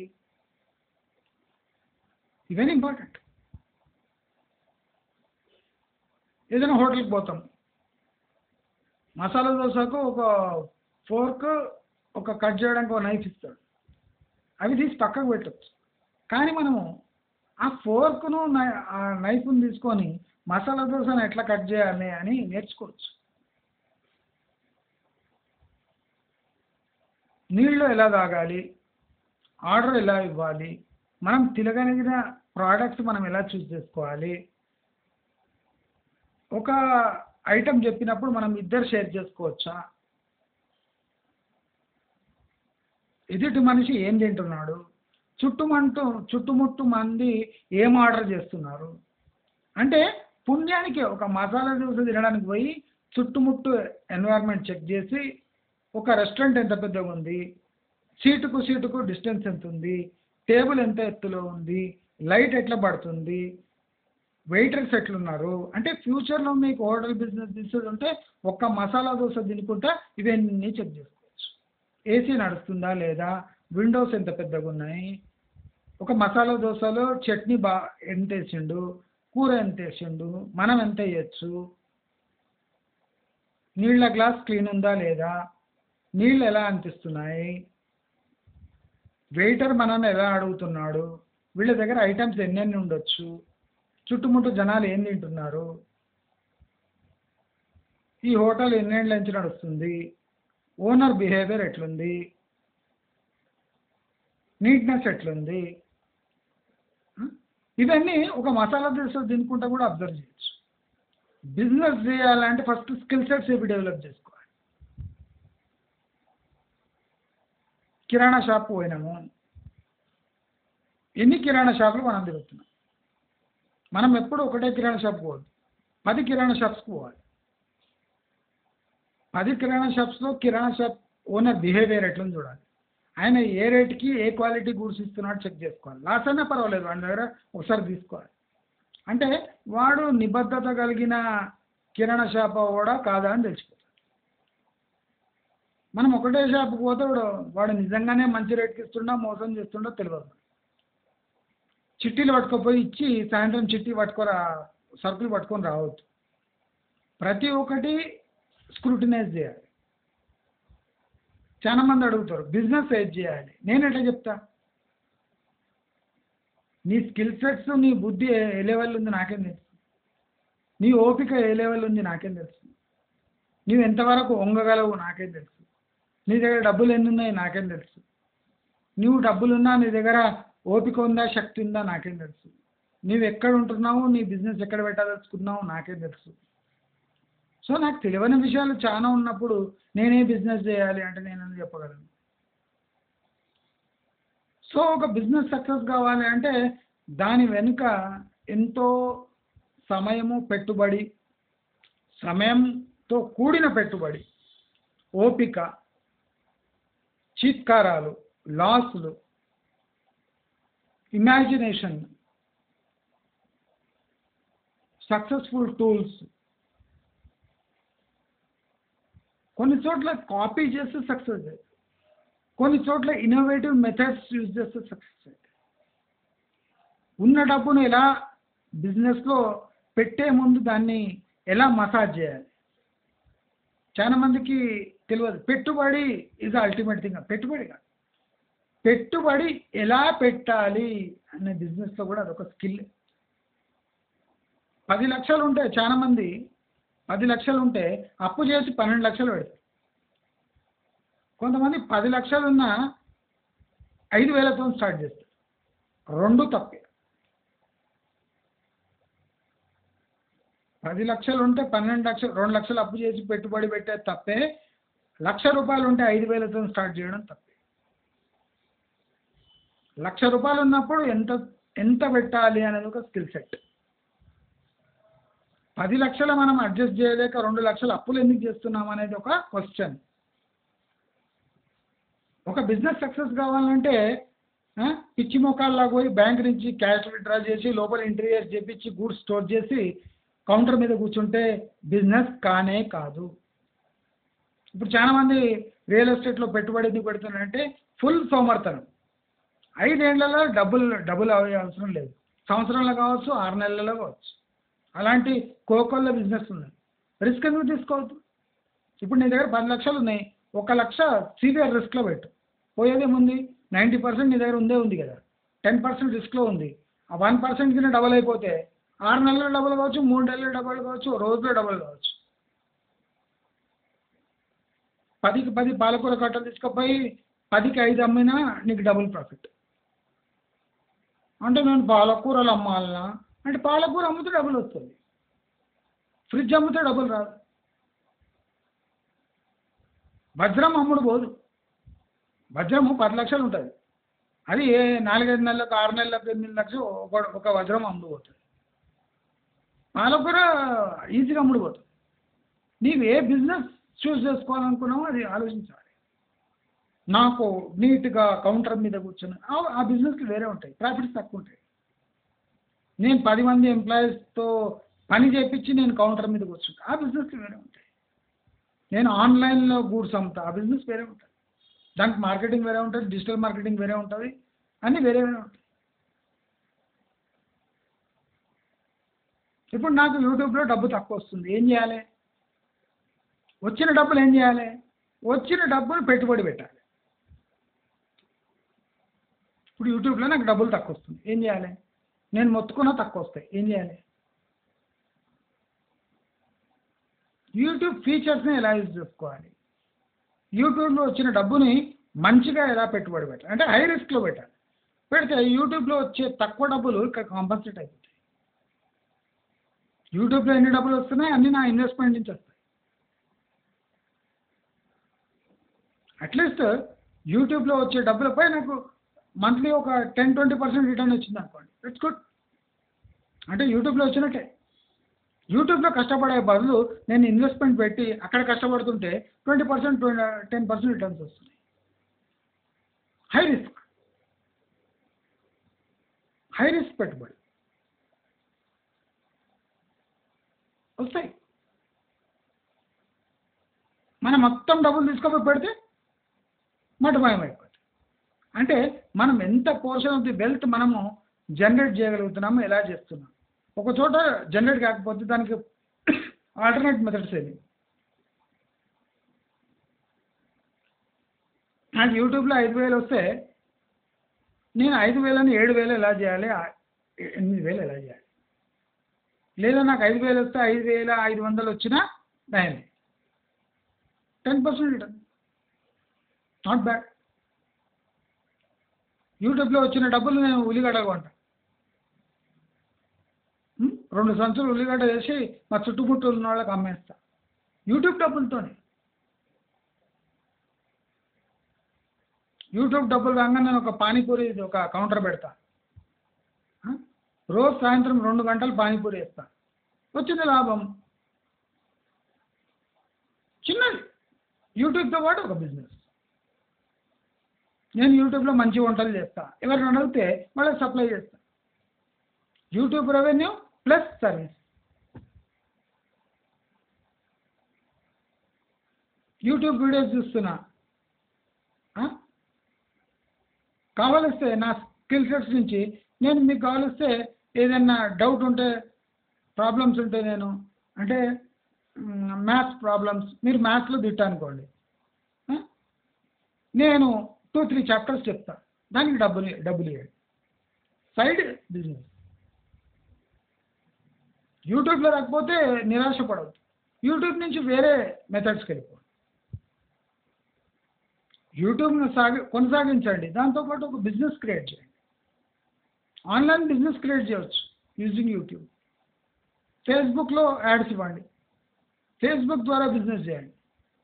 ఇవన్నీ ఇంపార్టెంట్ ఏదైనా హోటల్కి పోతాం మసాలా దోశకు ఒక ఫోర్క్ ఒక కట్ చేయడానికి ఒక నైఫ్ ఇస్తాడు అవి తీసి పక్కకు పెట్టచ్చు కానీ మనము ఆ ఫోర్క్ను ఆ నైఫ్ను తీసుకొని మసాలా దోశను ఎట్లా కట్ చేయాలి అని నేర్చుకోవచ్చు నీళ్ళు ఎలా తాగాలి ఆర్డర్ ఎలా ఇవ్వాలి మనం తినగలిగిన ప్రోడక్ట్స్ మనం ఎలా చూస్ చేసుకోవాలి ఒక ఐటెం చెప్పినప్పుడు మనం ఇద్దరు షేర్ చేసుకోవచ్చా ఎదుటి మనిషి ఏం తింటున్నాడు చుట్టుమంటూ చుట్టుముట్టు మంది ఏం ఆర్డర్ చేస్తున్నారు అంటే పుణ్యానికి ఒక మసాలా దోశ తినడానికి పోయి చుట్టుముట్టు ఎన్వైర్న్మెంట్ చెక్ చేసి ఒక రెస్టారెంట్ ఎంత పెద్దగా ఉంది సీటుకు సీటుకు డిస్టెన్స్ ఎంత ఉంది టేబుల్ ఎంత ఎత్తులో ఉంది లైట్ ఎట్లా పడుతుంది వెయిటర్స్ ఎట్లున్నారు అంటే ఫ్యూచర్లో మీకు హోటల్ బిజినెస్ బిజినెస్ ఉంటే ఒక్క మసాలా దోశ తినుకుంటా ఇవన్నీ చెక్ చేసుకోవచ్చు ఏసీ నడుస్తుందా లేదా విండోస్ ఎంత పెద్దగా ఉన్నాయి ఒక మసాలా దోశలో చట్నీ బా ఎంత వేసిండు కూర ఎంత వేసిండు మనం ఎంత వేయచ్చు నీళ్ళ గ్లాస్ క్లీన్ ఉందా లేదా నీళ్ళు ఎలా అనిపిస్తున్నాయి వెయిటర్ మనల్ని ఎలా అడుగుతున్నాడు వీళ్ళ దగ్గర ఐటమ్స్ ఎన్నెన్ని ఉండొచ్చు చుట్టుముట్టు జనాలు ఏం తింటున్నారు ఈ హోటల్ ఎన్నేళ్ళ నుంచి నడుస్తుంది ఓనర్ బిహేవియర్ ఎట్లుంది నీట్నెస్ ఎట్లుంది ఇవన్నీ ఒక మసాలా దోశ తినుకుంటా కూడా అబ్జర్వ్ చేయొచ్చు బిజినెస్ చేయాలంటే ఫస్ట్ స్కిల్ సెట్స్ ఏవి డెవలప్ చేసుకోవాలి కిరాణా షాప్ పోయినాము ఎన్ని కిరాణా షాపులు మనం తిరుగుతున్నాం మనం ఎప్పుడు ఒకటే కిరాణా షాప్ పోవద్దు పది కిరాణా షాప్స్కి పోవాలి పది కిరాణా షాప్స్లో కిరాణా షాప్ ఓనర్ బిహేవియర్ ఎట్లని చూడాలి ఆయన ఏ రేట్కి ఏ క్వాలిటీ గూడ్స్ ఇస్తున్నాడో చెక్ చేసుకోవాలి లాస్ అయినా పర్వాలేదు వాడి దగ్గర ఒకసారి తీసుకోవాలి అంటే వాడు నిబద్ధత కలిగిన కిరాణా షాప్ కూడా కాదా అని తెలిసిపోతుంది మనం ఒకటే షాప్కి పోతే వాడు వాడు నిజంగానే మంచి రేట్కి ఇస్తుండో మోసం చేస్తుండో తెలియదు చిట్టీలు పట్టుకోపోయి ఇచ్చి సాయంత్రం చిట్టి పట్టుకోరా సరుకులు పట్టుకొని రావద్దు ప్రతి ఒక్కటి స్క్రూటినైజ్ చేయాలి చాలా మంది అడుగుతారు బిజినెస్ ఏది చేయాలి నేను ఎట్లా చెప్తా నీ స్కిల్ సెట్స్ నీ బుద్ధి ఏ ఏ లెవెల్ ఉంది నాకేం తెలుసు నీ ఓపిక ఏ లెవెల్ ఉంది నాకేం తెలుసు నీవు ఎంతవరకు వంగగలవు నాకేం తెలుసు నీ దగ్గర డబ్బులు ఎన్ని ఉన్నాయి నాకేం తెలుసు నువ్వు డబ్బులున్నా నీ దగ్గర ఓపిక ఉందా శక్తి ఉందా నాకేం తెలుసు నువ్వు ఎక్కడ ఉంటున్నావు నీ బిజినెస్ ఎక్కడ పెట్టదలుచుకున్నావు నాకేం తెలుసు సో నాకు తెలియని విషయాలు చాలా ఉన్నప్పుడు నేనే బిజినెస్ చేయాలి అంటే నేను చెప్పగలను సో ఒక బిజినెస్ సక్సెస్ కావాలి అంటే దాని వెనుక ఎంతో సమయము పెట్టుబడి సమయంతో కూడిన పెట్టుబడి ఓపిక చీత్కారాలు లాస్లు ఇమాజినేషన్ సక్సెస్ఫుల్ టూల్స్ కొన్ని చోట్ల కాపీ చేస్తే సక్సెస్ అవుతుంది కొన్ని చోట్ల ఇన్నోవేటివ్ మెథడ్స్ యూజ్ చేస్తే సక్సెస్ అవుతుంది ఉన్న డబ్బును ఎలా బిజినెస్లో పెట్టే ముందు దాన్ని ఎలా మసాజ్ చేయాలి చాలా మందికి తెలియదు పెట్టుబడి ఇస్ అల్టిమేట్ థింగ్ పెట్టుబడి కాదు పెట్టుబడి ఎలా పెట్టాలి అనే బిజినెస్లో కూడా అదొక స్కిల్ పది లక్షలు ఉంటే చాలా మంది పది లక్షలు ఉంటే అప్పు చేసి పన్నెండు లక్షలు పెడతారు కొంతమంది పది లక్షలు ఉన్న ఐదు వేలతో స్టార్ట్ చేస్తారు రెండు తప్పే పది లక్షలు ఉంటే పన్నెండు లక్షలు రెండు లక్షలు అప్పు చేసి పెట్టుబడి పెట్టే తప్పే లక్ష రూపాయలు ఉంటే ఐదు వేలతో స్టార్ట్ చేయడం తప్పే లక్ష రూపాయలు ఉన్నప్పుడు ఎంత ఎంత పెట్టాలి అనేది ఒక స్కిల్ సెట్ పది లక్షలు మనం అడ్జస్ట్ చేయలేక రెండు లక్షలు అప్పులు ఎందుకు చేస్తున్నాం అనేది ఒక క్వశ్చన్ ఒక బిజినెస్ సక్సెస్ కావాలంటే ఆ, పిచ్చి మొక్కల్లా పోయి బ్యాంక్ నుంచి క్యాష్ విత్డ్రా చేసి లోపల ఇంటీరియర్ చేపించి గూడ్స్ స్టోర్ చేసి కౌంటర్ మీద కూర్చుంటే బిజినెస్ కానే కాదు ఇప్పుడు చాలా మంది రియల్ ఎస్టేట్లో పెట్టుబడి ఎందుకు పెడుతున్నారంటే ఫుల్ సోమర్తనం ఐదేళ్లలో డబ్బులు డబ్బులు అయ్యే అవసరం లేదు సంవత్సరంలో కావచ్చు ఆరు నెలలలో కావచ్చు అలాంటి కోకోళ్ళ బిజినెస్ ఉన్నాయి రిస్క్ ఎందుకు తీసుకోవద్దు ఇప్పుడు నీ దగ్గర పది లక్షలు ఉన్నాయి ఒక లక్ష సీవియర్ రిస్క్లో పెట్టు పోయేదేముంది నైంటీ పర్సెంట్ నీ దగ్గర ఉందే ఉంది కదా టెన్ పర్సెంట్ రిస్క్లో ఉంది ఆ వన్ పర్సెంట్ కింద డబల్ అయిపోతే ఆరు నెలల డబల్ కావచ్చు మూడు నెలల డబల్ కావచ్చు ఓ రోజులో డబల్ కావచ్చు పదికి పది పాలకూర కట్టలు తీసుకుపోయి పదికి ఐదు అమ్మినా నీకు డబుల్ ప్రాఫిట్ అంటే నేను పాలకూరలు అమ్మాలనా అంటే పాలకూర అమ్మితే డబుల్ వస్తుంది ఫ్రిడ్జ్ అమ్మితే డబుల్ రాదు వజ్రం అమ్ముడు పోదు వజ్రము పది లక్షలు ఉంటుంది అది ఏ నాలుగైదు నెలలకు ఆరు నెలలకు ఎనిమిది లక్షలు ఒక ఒక వజ్రం అమ్ముడు పోతుంది పాలకూర ఈజీగా అమ్ముడు పోతుంది నీవు ఏ బిజినెస్ చూస్ చేసుకోవాలనుకున్నావో అది ఆలోచించాలి నాకు నీట్గా కౌంటర్ మీద కూర్చొని ఆ- ఆ బిజినెస్లు వేరే ఉంటాయి ప్రాఫిట్స్ తక్కువ ఉంటాయి నేను పది మంది ఎంప్లాయీస్తో పని చేపించి నేను కౌంటర్ మీద కూర్చుంటా ఆ బిజినెస్లు వేరే ఉంటాయి నేను ఆన్లైన్లో గూడ్స్ అమ్ముతా ఆ బిజినెస్ వేరే ఉంటుంది దానికి మార్కెటింగ్ వేరే ఉంటుంది డిజిటల్ మార్కెటింగ్ వేరే ఉంటుంది అన్నీ వేరే వేరే ఉంటాయి ఇప్పుడు నాకు యూట్యూబ్లో డబ్బు తక్కువ వస్తుంది ఏం చేయాలి వచ్చిన డబ్బులు ఏం చేయాలి వచ్చిన డబ్బులు పెట్టుబడి పెట్టాలి ఇప్పుడు యూట్యూబ్లో నాకు డబ్బులు తక్కువ వస్తుంది ఏం చేయాలి నేను మొత్తుకున్నా తక్కువ వస్తాయి ఏం చేయాలి యూట్యూబ్ ఫీచర్స్ని ఎలా యూజ్ చేసుకోవాలి యూట్యూబ్లో వచ్చిన డబ్బుని మంచిగా ఎలా పెట్టుబడి పెట్టాలి అంటే హై రిస్క్లో పెట్టాలి పెడితే యూట్యూబ్లో వచ్చే తక్కువ డబ్బులు ఇక్కడ కాంపన్సేట్ అయిపోతాయి యూట్యూబ్లో ఎన్ని డబ్బులు వస్తున్నాయి అన్నీ నా ఇన్వెస్ట్మెంట్ నుంచి వస్తాయి అట్లీస్ట్ యూట్యూబ్లో వచ్చే డబ్బులపై నాకు మంత్లీ ఒక టెన్ ట్వంటీ పర్సెంట్ రిటర్న్ వచ్చింది అనుకోండి ఇట్స్ గుడ్ అంటే యూట్యూబ్లో వచ్చినట్టే యూట్యూబ్లో కష్టపడే బదులు నేను ఇన్వెస్ట్మెంట్ పెట్టి అక్కడ కష్టపడుతుంటే twenty percent ten percent returns వస్తున్నాయి హై రిస్క్ హై రిస్క్ పెట్టుబడి వస్తాయి మనం మొత్తం డబ్బులు తీసుకొని పెడితే మటుమాయం అయిపోతుంది అంటే మనం ఎంత పోర్షన్ ఆఫ్ ది వెల్త్ మనము జనరేట్ చేయగలుగుతున్నామో ఎలా చేస్తున్నాం ఒక చోట జనరేట్ కాకపోతే దానికి ఆల్టర్నేట్ మెథడ్స్ ఏవి నాకు యూట్యూబ్లో ఐదు వేలు వస్తే నేను ఐదు వేలని ఏడు వేలు ఎలా చేయాలి ఆ ఎనిమిది వేలు ఎలా చేయాలి లేదా నాకు ఐదు వేలు వస్తే ఐదు వేల ఐదు వందలు వచ్చినా నయం ten percent return not bad యూట్యూబ్లో వచ్చిన డబ్బులు నేను ఉల్లిగడ్డ కొంటా ఉం? రెండు సంచులు ఉల్లిగడ్డ వేసి మా చుట్టుముట్టు ఉన్న వాళ్ళకి అమ్మేస్తా యూట్యూబ్ డబ్బులతోనే యూట్యూబ్ డబ్బులు రాగానే నేను ఒక పానీపూరి ఒక కౌంటర్ పెడతా ఆ? రోజు సాయంత్రం రెండు గంటలు పానీపూరి వేస్తా వచ్చింది లాభం చిన్నది యూట్యూబ్తో పాటు ఒక బిజినెస్ నేను యూట్యూబ్లో మంచి వంటలు చేస్తా ఎవరిని అడిగితే వాళ్ళకి సప్లై చేస్తా YouTube revenue plus service YouTube videos చూస్తున్నా ఆ? కావలిస్తే నా స్కిల్ సెట్స్ నుంచి నేను మీకు కావలిస్తే ఏదైనా డౌట్ ఉంటే ప్రాబ్లమ్స్ ఉంటే నేను అంటే మ్యాథ్స్ ప్రాబ్లమ్స్ మీరు మ్యాథ్స్లో దిట్టా అనుకోండి ఆ? నేను టూ త్రీ చాప్టర్స్ చెప్తా దానికి డబ్బులు డబ్బులు ఇవ్వండి సైడ్ బిజినెస్ యూట్యూబ్లో రాకపోతే నిరాశపడవద్దు యూట్యూబ్ నుంచి వేరే మెథడ్స్కి వెళ్ళిపోండి యూట్యూబ్ను సాగి కొనసాగించండి దాంతోపాటు ఒక బిజినెస్ క్రియేట్ చేయండి ఆన్లైన్ బిజినెస్ క్రియేట్ చేయవచ్చు యూజింగ్ యూట్యూబ్ ఫేస్బుక్లో యాడ్స్ ఇవ్వండి ఫేస్బుక్ ద్వారా బిజినెస్ చేయండి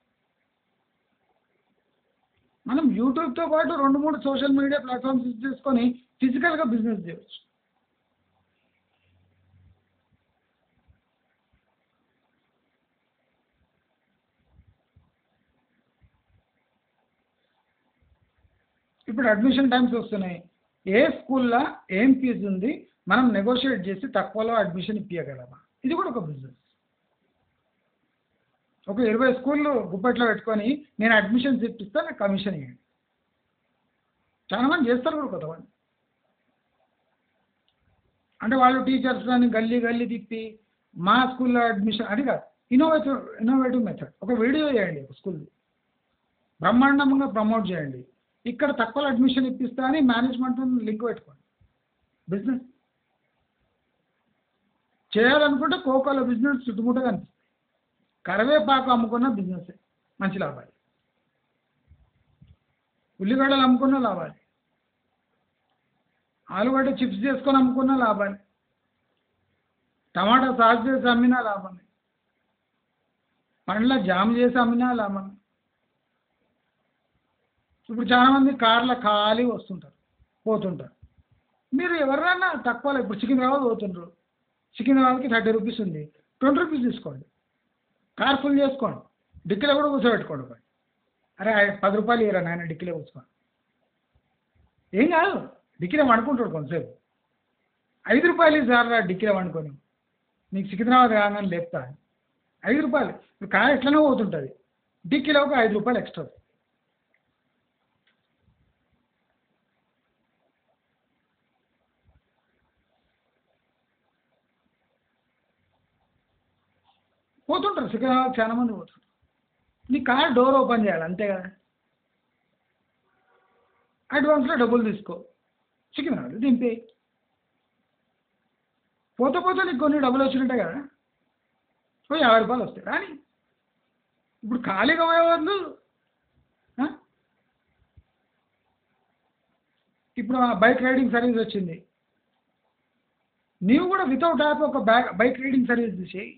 మనం యూట్యూబ్తో పాటు రెండు మూడు సోషల్ మీడియా ప్లాట్ఫామ్స్ యూజ్ చేసుకొని ఫిజికల్గా బిజినెస్ చేయవచ్చు ఇప్పుడు అడ్మిషన్ టైమ్స్ వస్తున్నాయి ఏ స్కూల్లో ఏం ఫీజు ఉంది మనం నెగోషియేట్ చేసి తక్కువలో అడ్మిషన్ ఇప్పించగలమా ఇది కూడా ఒక బిజినెస్ ఒక ఇరవై స్కూళ్ళు గుప్పట్లో పెట్టుకొని నేను అడ్మిషన్స్ ఇప్పిస్తే నాకు కమిషన్ ఇవ్వండి చాలా మంది చేస్తారు కూడా కొంతమంది అంటే వాళ్ళు టీచర్స్ అని గల్లీ గల్లీ తిప్పి మా స్కూల్లో అడ్మిషన్ అది కాదు ఇన్నోవేటివ్ ఇన్నోవేటివ్ మెథడ్ ఒక వీడియో చేయండి ఒక స్కూల్ బ్రహ్మాండంగా ప్రమోట్ చేయండి ఇక్కడ తక్కువ అడ్మిషన్ ఇప్పిస్తా అని మేనేజ్మెంట్ లింక్ పెట్టుకోండి బిజినెస్ చేయాలనుకుంటే కోకోల బిజినెస్ చుట్టుముట్ట కనిపిస్తుంది కరివేపాకు అమ్ముకున్న బిజినెస్ మంచి లాభాలు ఉల్లిగడ్డలు అమ్ముకున్న లాభాలు ఆలుగడ్డ చిప్స్ చేసుకొని అమ్ముకున్న లాభాలు టమాటా సాస్ చేసి అమ్మినా లాభమే పండ్ల జామ్ చేసి అమ్మినా లాభమే ఇప్పుడు చాలామంది కార్ల ఖాళీ వస్తుంటారు పోతుంటారు మీరు ఎవరైనా తక్కువలో ఇప్పుడు సికింద్రాబాద్ పోతుండ్రు సికింద్రాబాద్కి థర్టీ రూపీస్ ఉంది ట్వంటీ రూపీస్ తీసుకోండి కార్ ఫుల్ చేసుకోండి డిక్కీలో కూడా కూర్చోబెట్టుకోండి పోయి. అరే ఆ పది రూపాయలు ఇవ్వరా నాయన డిక్కీలో కూర్చోండి ఏం కాదు డిక్కీలో వండుకుంటాడు కొంతసేపు ఐదు రూపాయలు ఇస్తారా డిక్కీలో వండుకొని నీకు సికింద్రాబాద్ కాగానే లేపుతా ఐదు రూపాయలు ఇప్పుడు కార్ ఎట్లనే పోతుంటుంది డిక్కీలో ఒక ఐదు రూపాయలు ఎక్స్ట్రా పోతుంటారు సికింద్రాబాద్ చాలా మంది పోతుంటారు నీ కార్ డోర్ ఓపెన్ చేయాలి అంతే కదా అడ్వాన్స్లో డబ్బులు తీసుకో సికింద్రాబాద్ దింపే పోతే పోతే నీకు కొన్ని డబ్బులు వచ్చినట్టే కదా ఓ యాభై రూపాయలు వస్తాయి రాని ఇప్పుడు ఖాళీగా పోయేవాళ్ళు ఆ? ఇప్పుడు ఆ బైక్ రైడింగ్ సర్వీస్ వచ్చింది నీవు కూడా వితౌట్ యాప్ ఒక బ్యాక్ బైక్ రైడింగ్ సర్వీస్ చేయి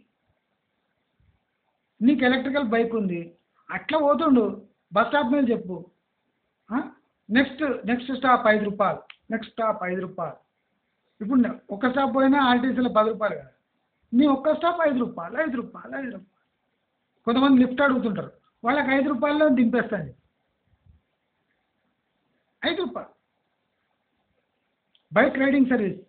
నీకు ఎలక్ట్రికల్ బైక్ ఉంది అట్లా పోతుండు బస్ స్టాప్ మీద చెప్పు నెక్స్ట్ నెక్స్ట్ స్టాప్ ఐదు రూపాయలు నెక్స్ట్ స్టాప్ ఐదు రూపాయలు ఇప్పుడు నే- ఒక్క స్టాప్ పోయినా ఆర్టీసీలో పది రూపాయలు కదా నీ ఒక్క స్టాప్ ఐదు రూపాయలు ఐదు రూపాయలు ఐదు రూపాయలు కొంతమంది లిఫ్ట్ అడుగుతుంటారు వాళ్ళకి ఐదు రూపాయల్లో దింపేస్తాను ఐదు రూపాయలు బైక్ రైడింగ్ సర్వీస్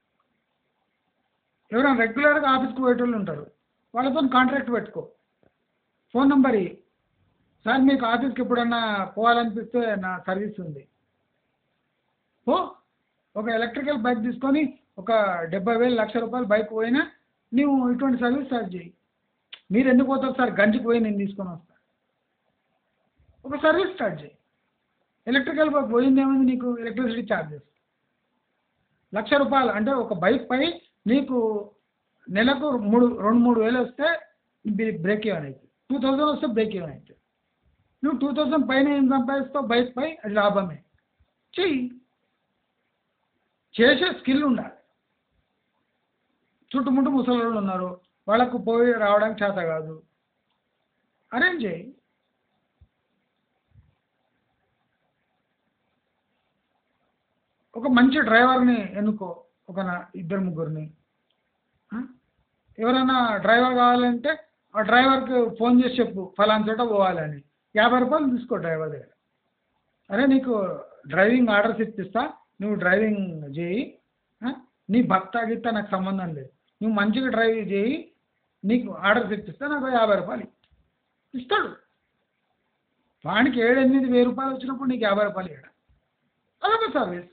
ఎవరైనా రెగ్యులర్గా ఆఫీస్కి పోయేటోళ్ళు ఉంటారు వాళ్ళతో కాంట్రాక్ట్ పెట్టుకో ఫోన్ నెంబర్ ఇయ్యి సార్ మీకు ఆఫీస్కి ఎప్పుడన్నా పోవాలనిపిస్తే నా సర్వీస్ ఉంది పో ఒక ఎలక్ట్రికల్ బైక్ తీసుకొని ఒక డెబ్బై వేలు లక్ష రూపాయలు బైక్ పోయినా నీవు ఇటువంటి సర్వీస్ స్టార్ట్ చేయి మీరు ఎందుకు పోతారు సార్ గంజికి పోయి నేను తీసుకొని వస్తా ఒక సర్వీస్ స్టార్ట్ చేయి ఎలక్ట్రికల్ బైక్ పోయింది ఏమైంది నీకు ఎలక్ట్రిసిటీ ఛార్జెస్ లక్ష రూపాయలు అంటే ఒక బైక్ పై నీకు నెలకు మూడు రెండు మూడు వేలు వస్తే బ్రేక్ ఈవెన్ అవుతుంది టూ థౌజండ్ వస్తే బ్రేక్ ఈవెన్ అవుతుంది నువ్వు టూ థౌజండ్ పైన ఏం సంపాదిస్తావు బైక్ పై అది లాభమే చెయ్యి చేసే స్కిల్ ఉండాలి చుట్టుముట్టు ముసలోళ్ళు ఉన్నారు వాళ్ళకు పోయి రావడానికి చేత కాదు అరేంజ్ చేయి ఒక మంచి డ్రైవర్ని ఎన్నుకో ఒక నా- ఇద్దరు ముగ్గురిని ఆ? ఎవరైనా డ్రైవర్ కావాలంటే ఆ డ్రైవర్కి ఫోన్ చేసి చెప్పు ఫలానా చోట పోవాలని యాభై రూపాయలు తీసుకో డ్రైవర్ దగ్గర అరే నీకు డ్రైవింగ్ ఆర్డర్స్ ఇప్పిస్తా నువ్వు డ్రైవింగ్ చేయి ఆ? నీ భర్త గిత్త నాకు సంబంధం లేదు నువ్వు మంచిగా డ్రైవ్ చేయి నీకు ఆర్డర్స్ ఇప్పిస్తా నాకు యాభై రూపాయలు ఇయ్యి. ఇస్తాడు వానికి ఏడు ఎనిమిది వెయ్యి రూపాయలు వచ్చినప్పుడు నీకు యాభై రూపాయలు ఇవ్వడం అదొక సర్వీస్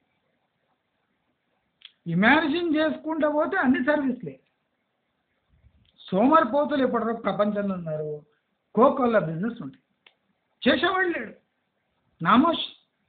ఇమాజిన్ చేసుకుంటూ పోతే అన్ని సర్వీస్లే సోమరిపోతులు ఇప్పటివరకు ప్రపంచంలో ఉన్నారు కోకోళ్ళ బిజినెస్ ఉంటుంది చేసేవాడు లేడు నామోష్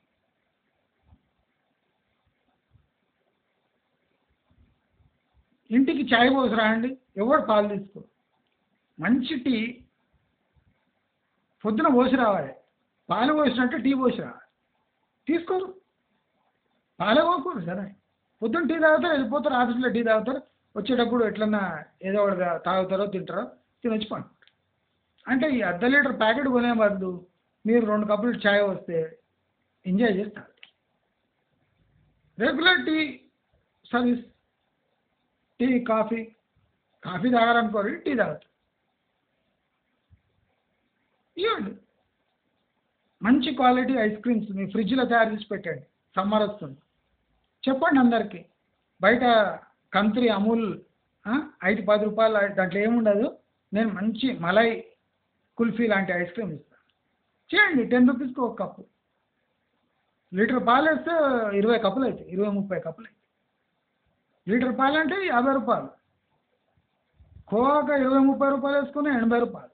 ఇంటికి చాయ్ పోసి రాండి ఎవడు పాలు తీసుకో మంచి టీ పొద్దున పోసి రావాలి పాలు పోసినట్టు టీ పోసి రావాలి తీసుకోరు పాలే పోకూడదు సరే పొద్దున్న టీ తాగుతారు వెళ్ళిపోతారు ఆఫీస్లో టీ తాగుతారు వచ్చేటప్పుడు ఎట్లన్నా ఏదో ఒకటి తా- తాగుతారో తింటారో తినొచ్చి పండుకుంటారు అంటే ఈ అర్ధ లీటర్ ప్యాకెట్ కొనే బదులు మీరు రెండు కప్పులు ఛాయ్ వస్తే ఎంజాయ్ చేస్తారు regular tea service tea coffee coffee తాగాలనుకోరు టీ తాగుతారు ఇవ్వండి మంచి క్వాలిటీ ఐస్ క్రీమ్స్ మీ ఫ్రిడ్జ్లో తయారు చేసి పెట్టండి సమ్మర్ వస్తుంది చెప్పండి అందరికీ బయట కంత్రి అమూల్ ఆ, ఐదు పది రూపాయలు దాంట్లో ఏముండదు నేను మంచి మలై కుల్ఫీ లాంటి ఐస్ క్రీమ్ ఇస్తాను చేయండి టెన్ రూపీస్కి ఒక కప్పు లీటర్ పాలు వేస్తే ఇరవై కప్పులు అవుతాయి ఇరవై ముప్పై కప్పులు అవుతాయి లీటర్ పాలు అంటే యాభై రూపాయలు కోవాక ఇరవై ముప్పై రూపాయలు వేసుకుని ఎనభై రూపాయలు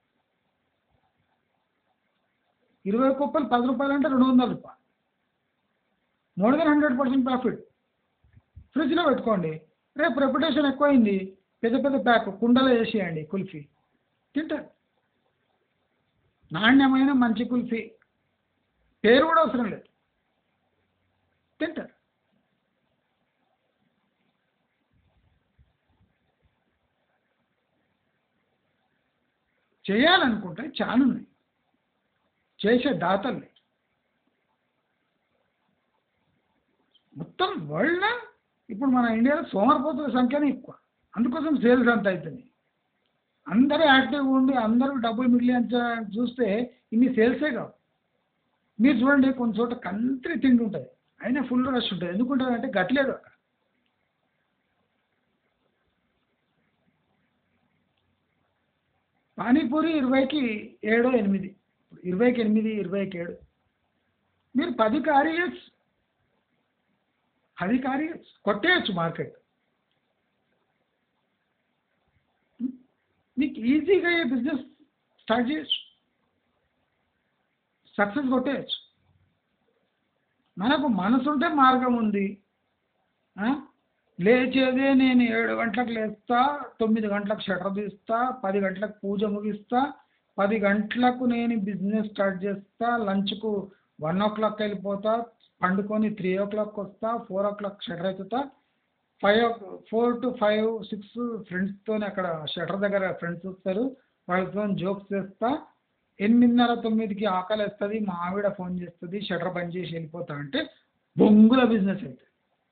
ఇరవై కుప్పలు పది రూపాయలు అంటే రెండు వందల రూపాయలు more than hundred percent profit ఫ్రిడ్జ్లో పెట్టుకోండి రేపు రెప్యుటేషన్ ఎక్కువైంది పెద్ద పెద్ద ప్యాక్ కుండలో వేసేయండి కుల్ఫీ తింటారు నాణ్యమైన మంచి కుల్ఫీ పేరు కూడా అవసరం లేదు తింటారు చేయాలనుకుంటే చాలా ఉన్నాయి చేసే దాతలు లేరు. మొత్తం వరల్డ్లో ఇప్పుడు మన ఇండియాలో సోమరిపోతుల సంఖ్యనే ఎక్కువ అందుకోసం సేల్స్ అంత అవుతుంది అందరూ యాక్టివ్గా ఉండి అందరూ డబ్బులు మిగిలించ చూస్తే ఇన్ని సేల్సే కావు మీరు చూడండి కొన్ని చోట కంత్రి తిండి ఉంటుంది అయినా ఫుల్ రష్ ఉంటుంది ఎందుకుంటుంది అంటే గట్లేదు అక్కడ పానీపూరి ఇరవైకి ఏడో ఎనిమిది ఇరవైకి ఎనిమిది ఇరవైకి ఏడు మీరు పది కారియస్ పది కారియస్ కొట్టేయచ్చు మార్కెట్ మీకు ఈజీగా ఈ బిజినెస్ స్టార్ట్ చేయొచ్చు సక్సెస్ కొట్టేయచ్చు మనకు మనసు ఉంటే మార్గం ఉంది ఆ? లేచేదే నేను ఏడు గంటలకు లేస్తా తొమ్మిది గంటలకు షటర్ తీస్తా పది గంటలకు పూజ ముగిస్తా పది గంటలకు నేను బిజినెస్ స్టార్ట్ చేస్తా లంచ్కు వన్ ఓ క్లాక్ వెళ్ళిపోతా పండుకొని త్రీ ఓ క్లాక్ వస్తా ఫోర్ ఓ క్లాక్ షటర్ అవుతా five o four to five six ఫ్రెండ్స్తో అక్కడ షటర్ దగ్గర ఫ్రెండ్స్ వస్తారు వాళ్ళతో జోక్స్ చేస్తా ఎనిమిదిన్నర తొమ్మిదికి ఆకలి వేస్తుంది మా ఆవిడ ఫోన్ చేస్తుంది షటర్ బంద్ చేసి వెళ్ళిపోతా అంటే బొంగుల బిజినెస్ అవుతుంది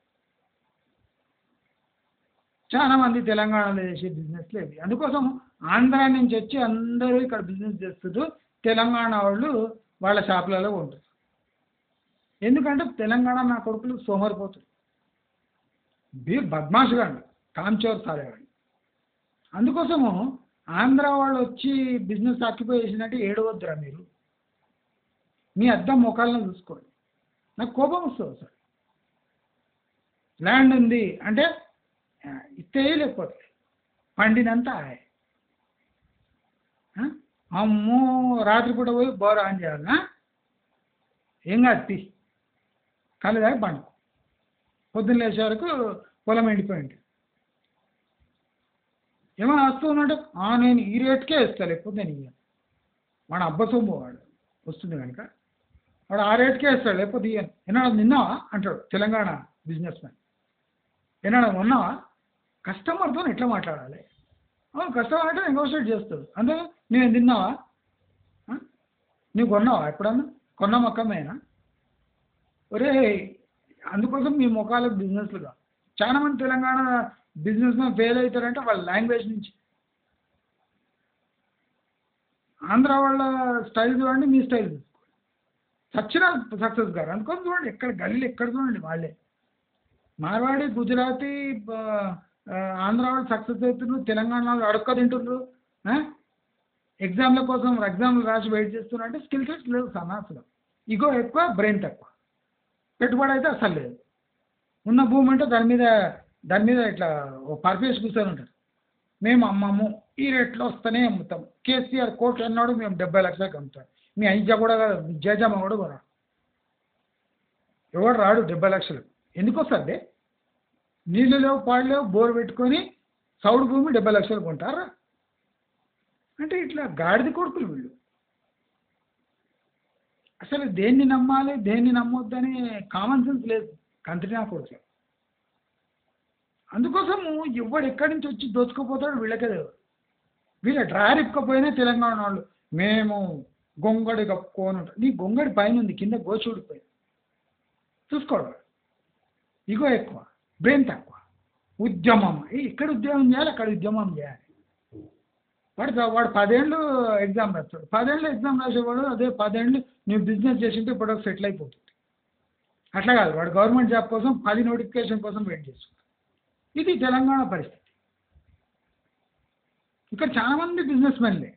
చాలా మంది తెలంగాణలో చేసే బిజినెస్లు ఇవి అందుకోసం ఆంధ్ర నుంచి వచ్చి అందరూ ఇక్కడ బిజినెస్ చేస్తారు తెలంగాణ వాళ్ళు వాళ్ళ షాపులలో ఉంటారు ఎందుకంటే తెలంగాణ నా కొడుకులు సోమరిపోతులు బి బద్మాష్ గాండి కాంచోర్ సారేవాడి అందుకోసము ఆంధ్ర వాళ్ళు వచ్చి బిజినెస్ ఆక్యుపై చేసినట్టు ఏడవద్దురా మీరు మీ అద్దం ముఖాలను చూసుకోండి నాకు కోపం వస్తుంది సార్ ల్యాండ్ ఉంది అంటే ఆ, ఇస్తే లేకపోతే పండినంత ఆయే ఆ? అమ్మో రాత్రిపూట పోయి బోర్ ఆన్ చేయాలనా ఏం కాదు తీ కళ్ళు దాకా పండు పొద్దున్న లేచే వరకు పొలం ఎండిపోయింది ఏమైనా వస్తుందంటే "ఆ, నేను ఈ రేట్కే ఇస్తా లేకపోతే నేను ఇయ్యను వాడు అబ్బ సొమ్ము వాడు వస్తుంది కనుక వాడు ఆ రేట్కే ఇస్తాడు లేకపోతే ఇయ్యను ఏనాడు నిన్నావా అంటాడు తెలంగాణ బిజినెస్ మ్యాన్ ఏనాడు ఉన్నావా కస్టమర్తో ఎట్లా మాట్లాడాలి అవును కస్టమర్ అంటే నెగోషియేట్ చేస్తాడు అంటే నేను తిన్నావా ఆ? నువ్వు కొన్నావా ఎప్పుడన్నా కొన్న మొక్కమేనా ఒరే అందుకోసం మీ ముఖాలకు బిజినెస్లుగా చాలా మంది తెలంగాణ బిజినెస్ మ్యాన్ ఫెయిల్ అవుతారంటే వాళ్ళ లాంగ్వేజ్ నుంచి ఆంధ్ర వాళ్ళ స్టైల్ చూడండి మీ స్టైల్ చూసుకోండి సచ్చిన సక్సెస్ గారు అందుకోసం చూడండి ఎక్కడ గల్లీలు ఎక్కడ చూడండి వాళ్ళే మార్వాడి గుజరాతీ బ- ఆ, ఆంధ్ర వాళ్ళు సక్సెస్ అవుతున్నారు తెలంగాణ వాళ్ళు అడుక్క తింటున్నారు ఎగ్జామ్ల కోసం ఎగ్జామ్లు రాసి వెయిట్ చేస్తున్నారు అంటే స్కిల్ సెట్స్ లేవు సన్నాసులు ఇగో ఎక్కువ బ్రెయిన్ తక్కువ పెట్టుబడి అయితే అసలు లేదు ఉన్న భూమి అంటే దాని మీద దాని మీద ఇట్లా ఓ పర్ఫేస్ కూర్చొని ఉంటారు మేము అమ్మము ఈ రేట్లో వస్తేనే అమ్ముతాం కేసీఆర్ కోట్లు అన్నాడు మేము డెబ్బై లక్షలకు అమ్ముతాం మీ అయ్య కూడా కాదు మీ జేజమ్మ కూడా కొన్నాడు ఎవడు రాడు డెబ్బై లక్షలు ఎందుకు వస్తుంది నీళ్ళు లేవు పాడు లేవు బోర్ పెట్టుకొని సౌడు భూమి డెబ్బై లక్షలు కొంటారా అంటే ఇట్లా గాడిద కొడుకులు వీళ్ళు అసలు దేన్ని నమ్మాలి దేన్ని నమ్మొద్దని కామన్ సెన్స్ లేదు కంత్రినా కొడుకులు అందుకోసము ఎవడు ఎక్కడి నుంచి వచ్చి దోచుకుపోతాడు వీళ్ళకే తెలియదు వీళ్ళ డ్రాయర్ ఇప్పకపోయినా తెలంగాణ వాళ్ళు మేము గొంగడి కప్పుకొని ఉంటాం నీ గొంగడి పైన ఉంది కింద గోచూడిపోయింది చూసుకోవడం ఇగో ఎక్కువ బ్రెయిన్ తక్కువ ఉద్యమం ఏ, ఇక్కడ ఉద్యమం చేయాలి అక్కడ ఉద్యమం చేయాలి వాడు చ- వాడు పదేళ్ళు ఎగ్జామ్ రాస్తాడు పదేళ్ళు ఎగ్జామ్ రాసేవాడు అదే పదేళ్ళు నువ్వు బిజినెస్ చేసింటే ఇప్పుడు సెటిల్ అయిపోతుంది అట్లా కాదు వాడు గవర్నమెంట్ జాబ్ కోసం పది నోటిఫికేషన్ కోసం వెయిట్ చేస్తున్నాడు ఇది తెలంగాణ పరిస్థితి ఇక్కడ చాలా మంది బిజినెస్ మెన్లే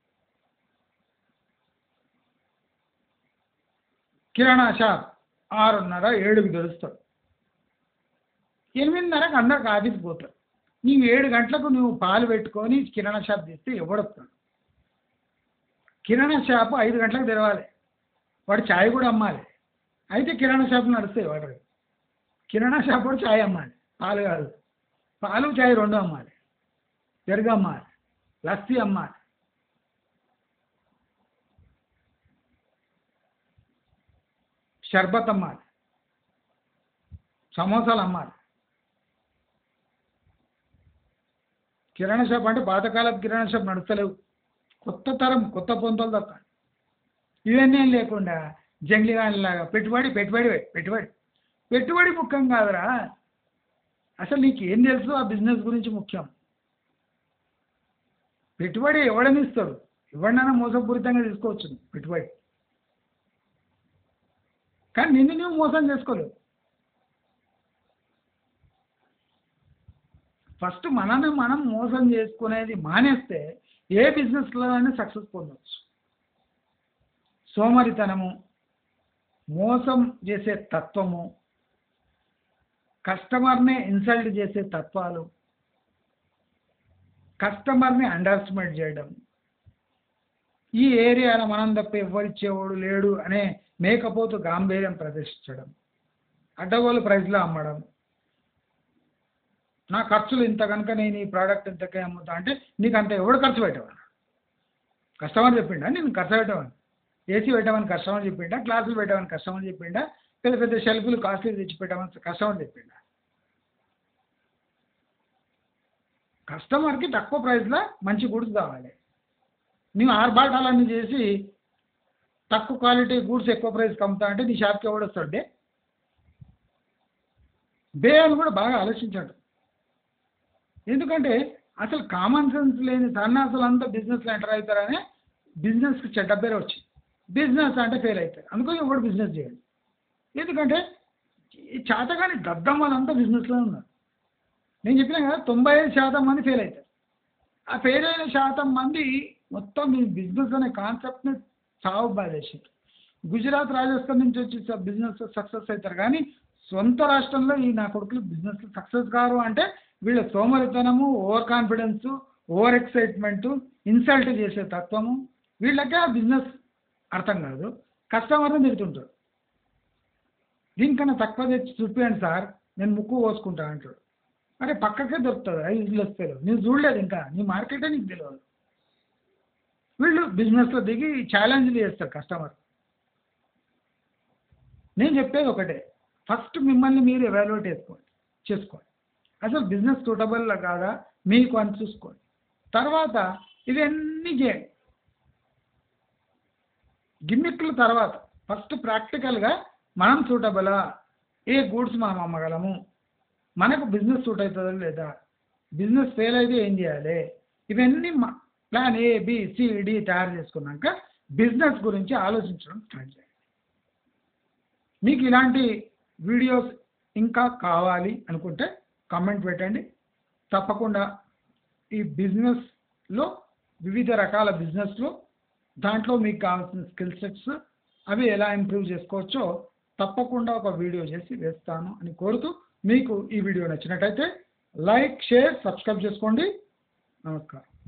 కిరాణా షాప్ ఆరున్నర ఏడుకి తెలుస్తాడు ఎనిమిదిన్నరకు అందరికి ఆఫీస్ పోతారు నీవు ఏడు గంటలకు నువ్వు పాలు పెట్టుకొని కిరాణా షాప్ తీస్తే ఎవడొస్తాడు కిరాణా షాప్ ఐదు గంటలకు తెరవాలి వాడు ఛాయ్ కూడా అమ్మాలి అయితే కిరాణా షాప్ నడుస్తాయి వాడు కిరాణా షాప్ కూడా ఛాయ్ అమ్మాలి పాలు కాదు పాలు ఛాయ్ రెండు అమ్మాలి పెరుగు అమ్మాలి లస్సీ అమ్మాలి షర్బత్ అమ్మాలి సమోసాలు అమ్మాలి కిరాణా షాప్ అంటే పాతకాలపు కిరాణా షాప్ నడుస్తలేవు కొత్త తరం కొత్త పొంతలు తప్ప ఇవన్నీ ఏం లేకుండా జంగ్లీ లాగా పెట్టుబడి పెట్టుబడి పెట్టుబడి పెట్టుబడి ముఖ్యం కాదురా అసలు నీకు ఏం తెలుసు ఆ బిజినెస్ గురించి ముఖ్యం పెట్టుబడి ఎవడని ఇస్తాడు ఎవరినైనా మోసపూరితంగా తీసుకోవచ్చు పెట్టుబడి కానీ నిన్ను నువ్వు మోసం చేసుకోలేవు ఫస్ట్ మనల్ని మనం మోసం చేసుకునేది మానేస్తే ఏ బిజినెస్లో అయినా సక్సెస్ పొందవచ్చు సోమరితనము మోసం చేసే తత్వము కస్టమర్ని ఇన్సల్ట్ చేసే తత్వాలు కస్టమర్ని అండర్స్టిమేట్ చేయడం ఈ ఏరియాలో మనం తప్ప ఎవరిచ్చేవాడు లేడు అనే మేకపోతు గాంభీర్యం ప్రదర్శించడం అడ్డగోలు ప్రైస్లో అమ్మడం నా ఖర్చులు ఇంత కనుక నేను ఈ ప్రోడక్ట్ ఇంతకే అమ్ముతా అంటే నీకు అంత ఎవడు ఖర్చు పెట్టమని కస్టమర్ చెప్పిండా నేను ఖర్చు పెట్టమని ఏసీ పెట్టమని కస్టమర్ చెప్పిండా గ్లాసులు పెట్టమని కస్టమర్ చెప్పిండా పెద్ద పెద్ద షెల్ఫ్లు కాస్ట్లీ తెచ్చి పెట్టమని కస్టమర్ చెప్పిండా కస్టమర్కి తక్కువ ప్రైస్లో మంచి గూడ్స్ కావాలి నువ్వు ఆర్భాటాలన్నీ చేసి తక్కువ క్వాలిటీ గూడ్స్ ఎక్కువ ప్రైస్కి అమ్ముతా అంటే నీ షాప్కి ఎవడు వస్తాడు బే బే అని కూడా బాగా ఆలోచించాడు ఎందుకంటే అసలు కామన్ సెన్స్ లేని సన్నాసులు అంతా బిజినెస్లో ఎంటర్ అవుతారని బిజినెస్కి చెడ్డ పేరు వచ్చింది బిజినెస్ అంటే ఫెయిల్ అవుతారు అందుకని ఎవడు బిజినెస్ చేయాలి ఎందుకంటే ఈ చేతగాని దద్దమ్మలంతా బిజినెస్లో ఉన్నారు నేను చెప్పినా కదా తొంభై ఐదు శాతం మంది ఫెయిల్ అవుతారు ఆ ఫెయిల్ అయిన శాతం మంది మొత్తం మీ బిజినెస్ అనే కాన్సెప్ట్ని సాగు బాధేసారు గుజరాత్ రాజస్థాన్ నుంచి వచ్చి బిజినెస్ సక్సెస్ అవుతారు కానీ సొంత రాష్ట్రంలో ఈ నా కొడుకులు బిజినెస్ సక్సెస్ కారు అంటే వీళ్ళ సోమరితనము over confidence over excitement insult చేసే తత్వము వీళ్ళకే ఆ బిజినెస్ అర్థం కాదు కస్టమర్ని తిడుతుంటాడు దీనికన్నా తక్కువ తెచ్చి చూపించండి సార్ నేను ముక్కు కోసుకుంటా అంటాడు అరే పక్కకే దొరుకుతుంది అది ఇల్లు వస్తారు నేను చూడలేదు ఇంకా నీ మార్కెటే నీకు తెలియదు వీళ్ళు బిజినెస్లో దిగి ఛాలెంజ్లు చేస్తారు కస్టమర్ నేను చెప్పేది ఒకటే ఫస్ట్ మిమ్మల్ని మీరు ఎవాల్యుయేట్ చేసుకోండి చేసుకోండి అసలు బిజినెస్ సూటబుల్ కాదా మీకు అని చూసుకోండి తర్వాత ఇవన్నీ చేయండి గిమ్మిక్ల తర్వాత ఫస్ట్ ప్రాక్టికల్గా మనం సూటబులా ఏ గూడ్స్ మనం అమ్మగలము మనకు బిజినెస్ సూట్ అవుతుందా లేదా బిజినెస్ ఫెయిల్ అయితే ఏం చేయాలి ఇవన్నీ plan A B C D తయారు చేసుకున్నాక బిజినెస్ గురించి ఆలోచించడం స్టార్ట్ చేయండి మీకు ఇలాంటి వీడియోస్ ఇంకా కావాలి అనుకుంటే కామెంట్ పెట్టండి తప్పకుండా ఈ బిజినెస్లో వివిధ రకాల బిజినెస్లో దాంట్లో మీకు కావాల్సిన స్కిల్ సెట్స్ అవి ఎలా ఇంప్రూవ్ చేసుకోవచ్చో తప్పకుండా ఒక వీడియో చేసి వేస్తాను అని కోరుతూ మీకు ఈ వీడియో నచ్చినట్టయితే లైక్ షేర్ సబ్స్క్రైబ్ చేసుకోండి నమస్కారం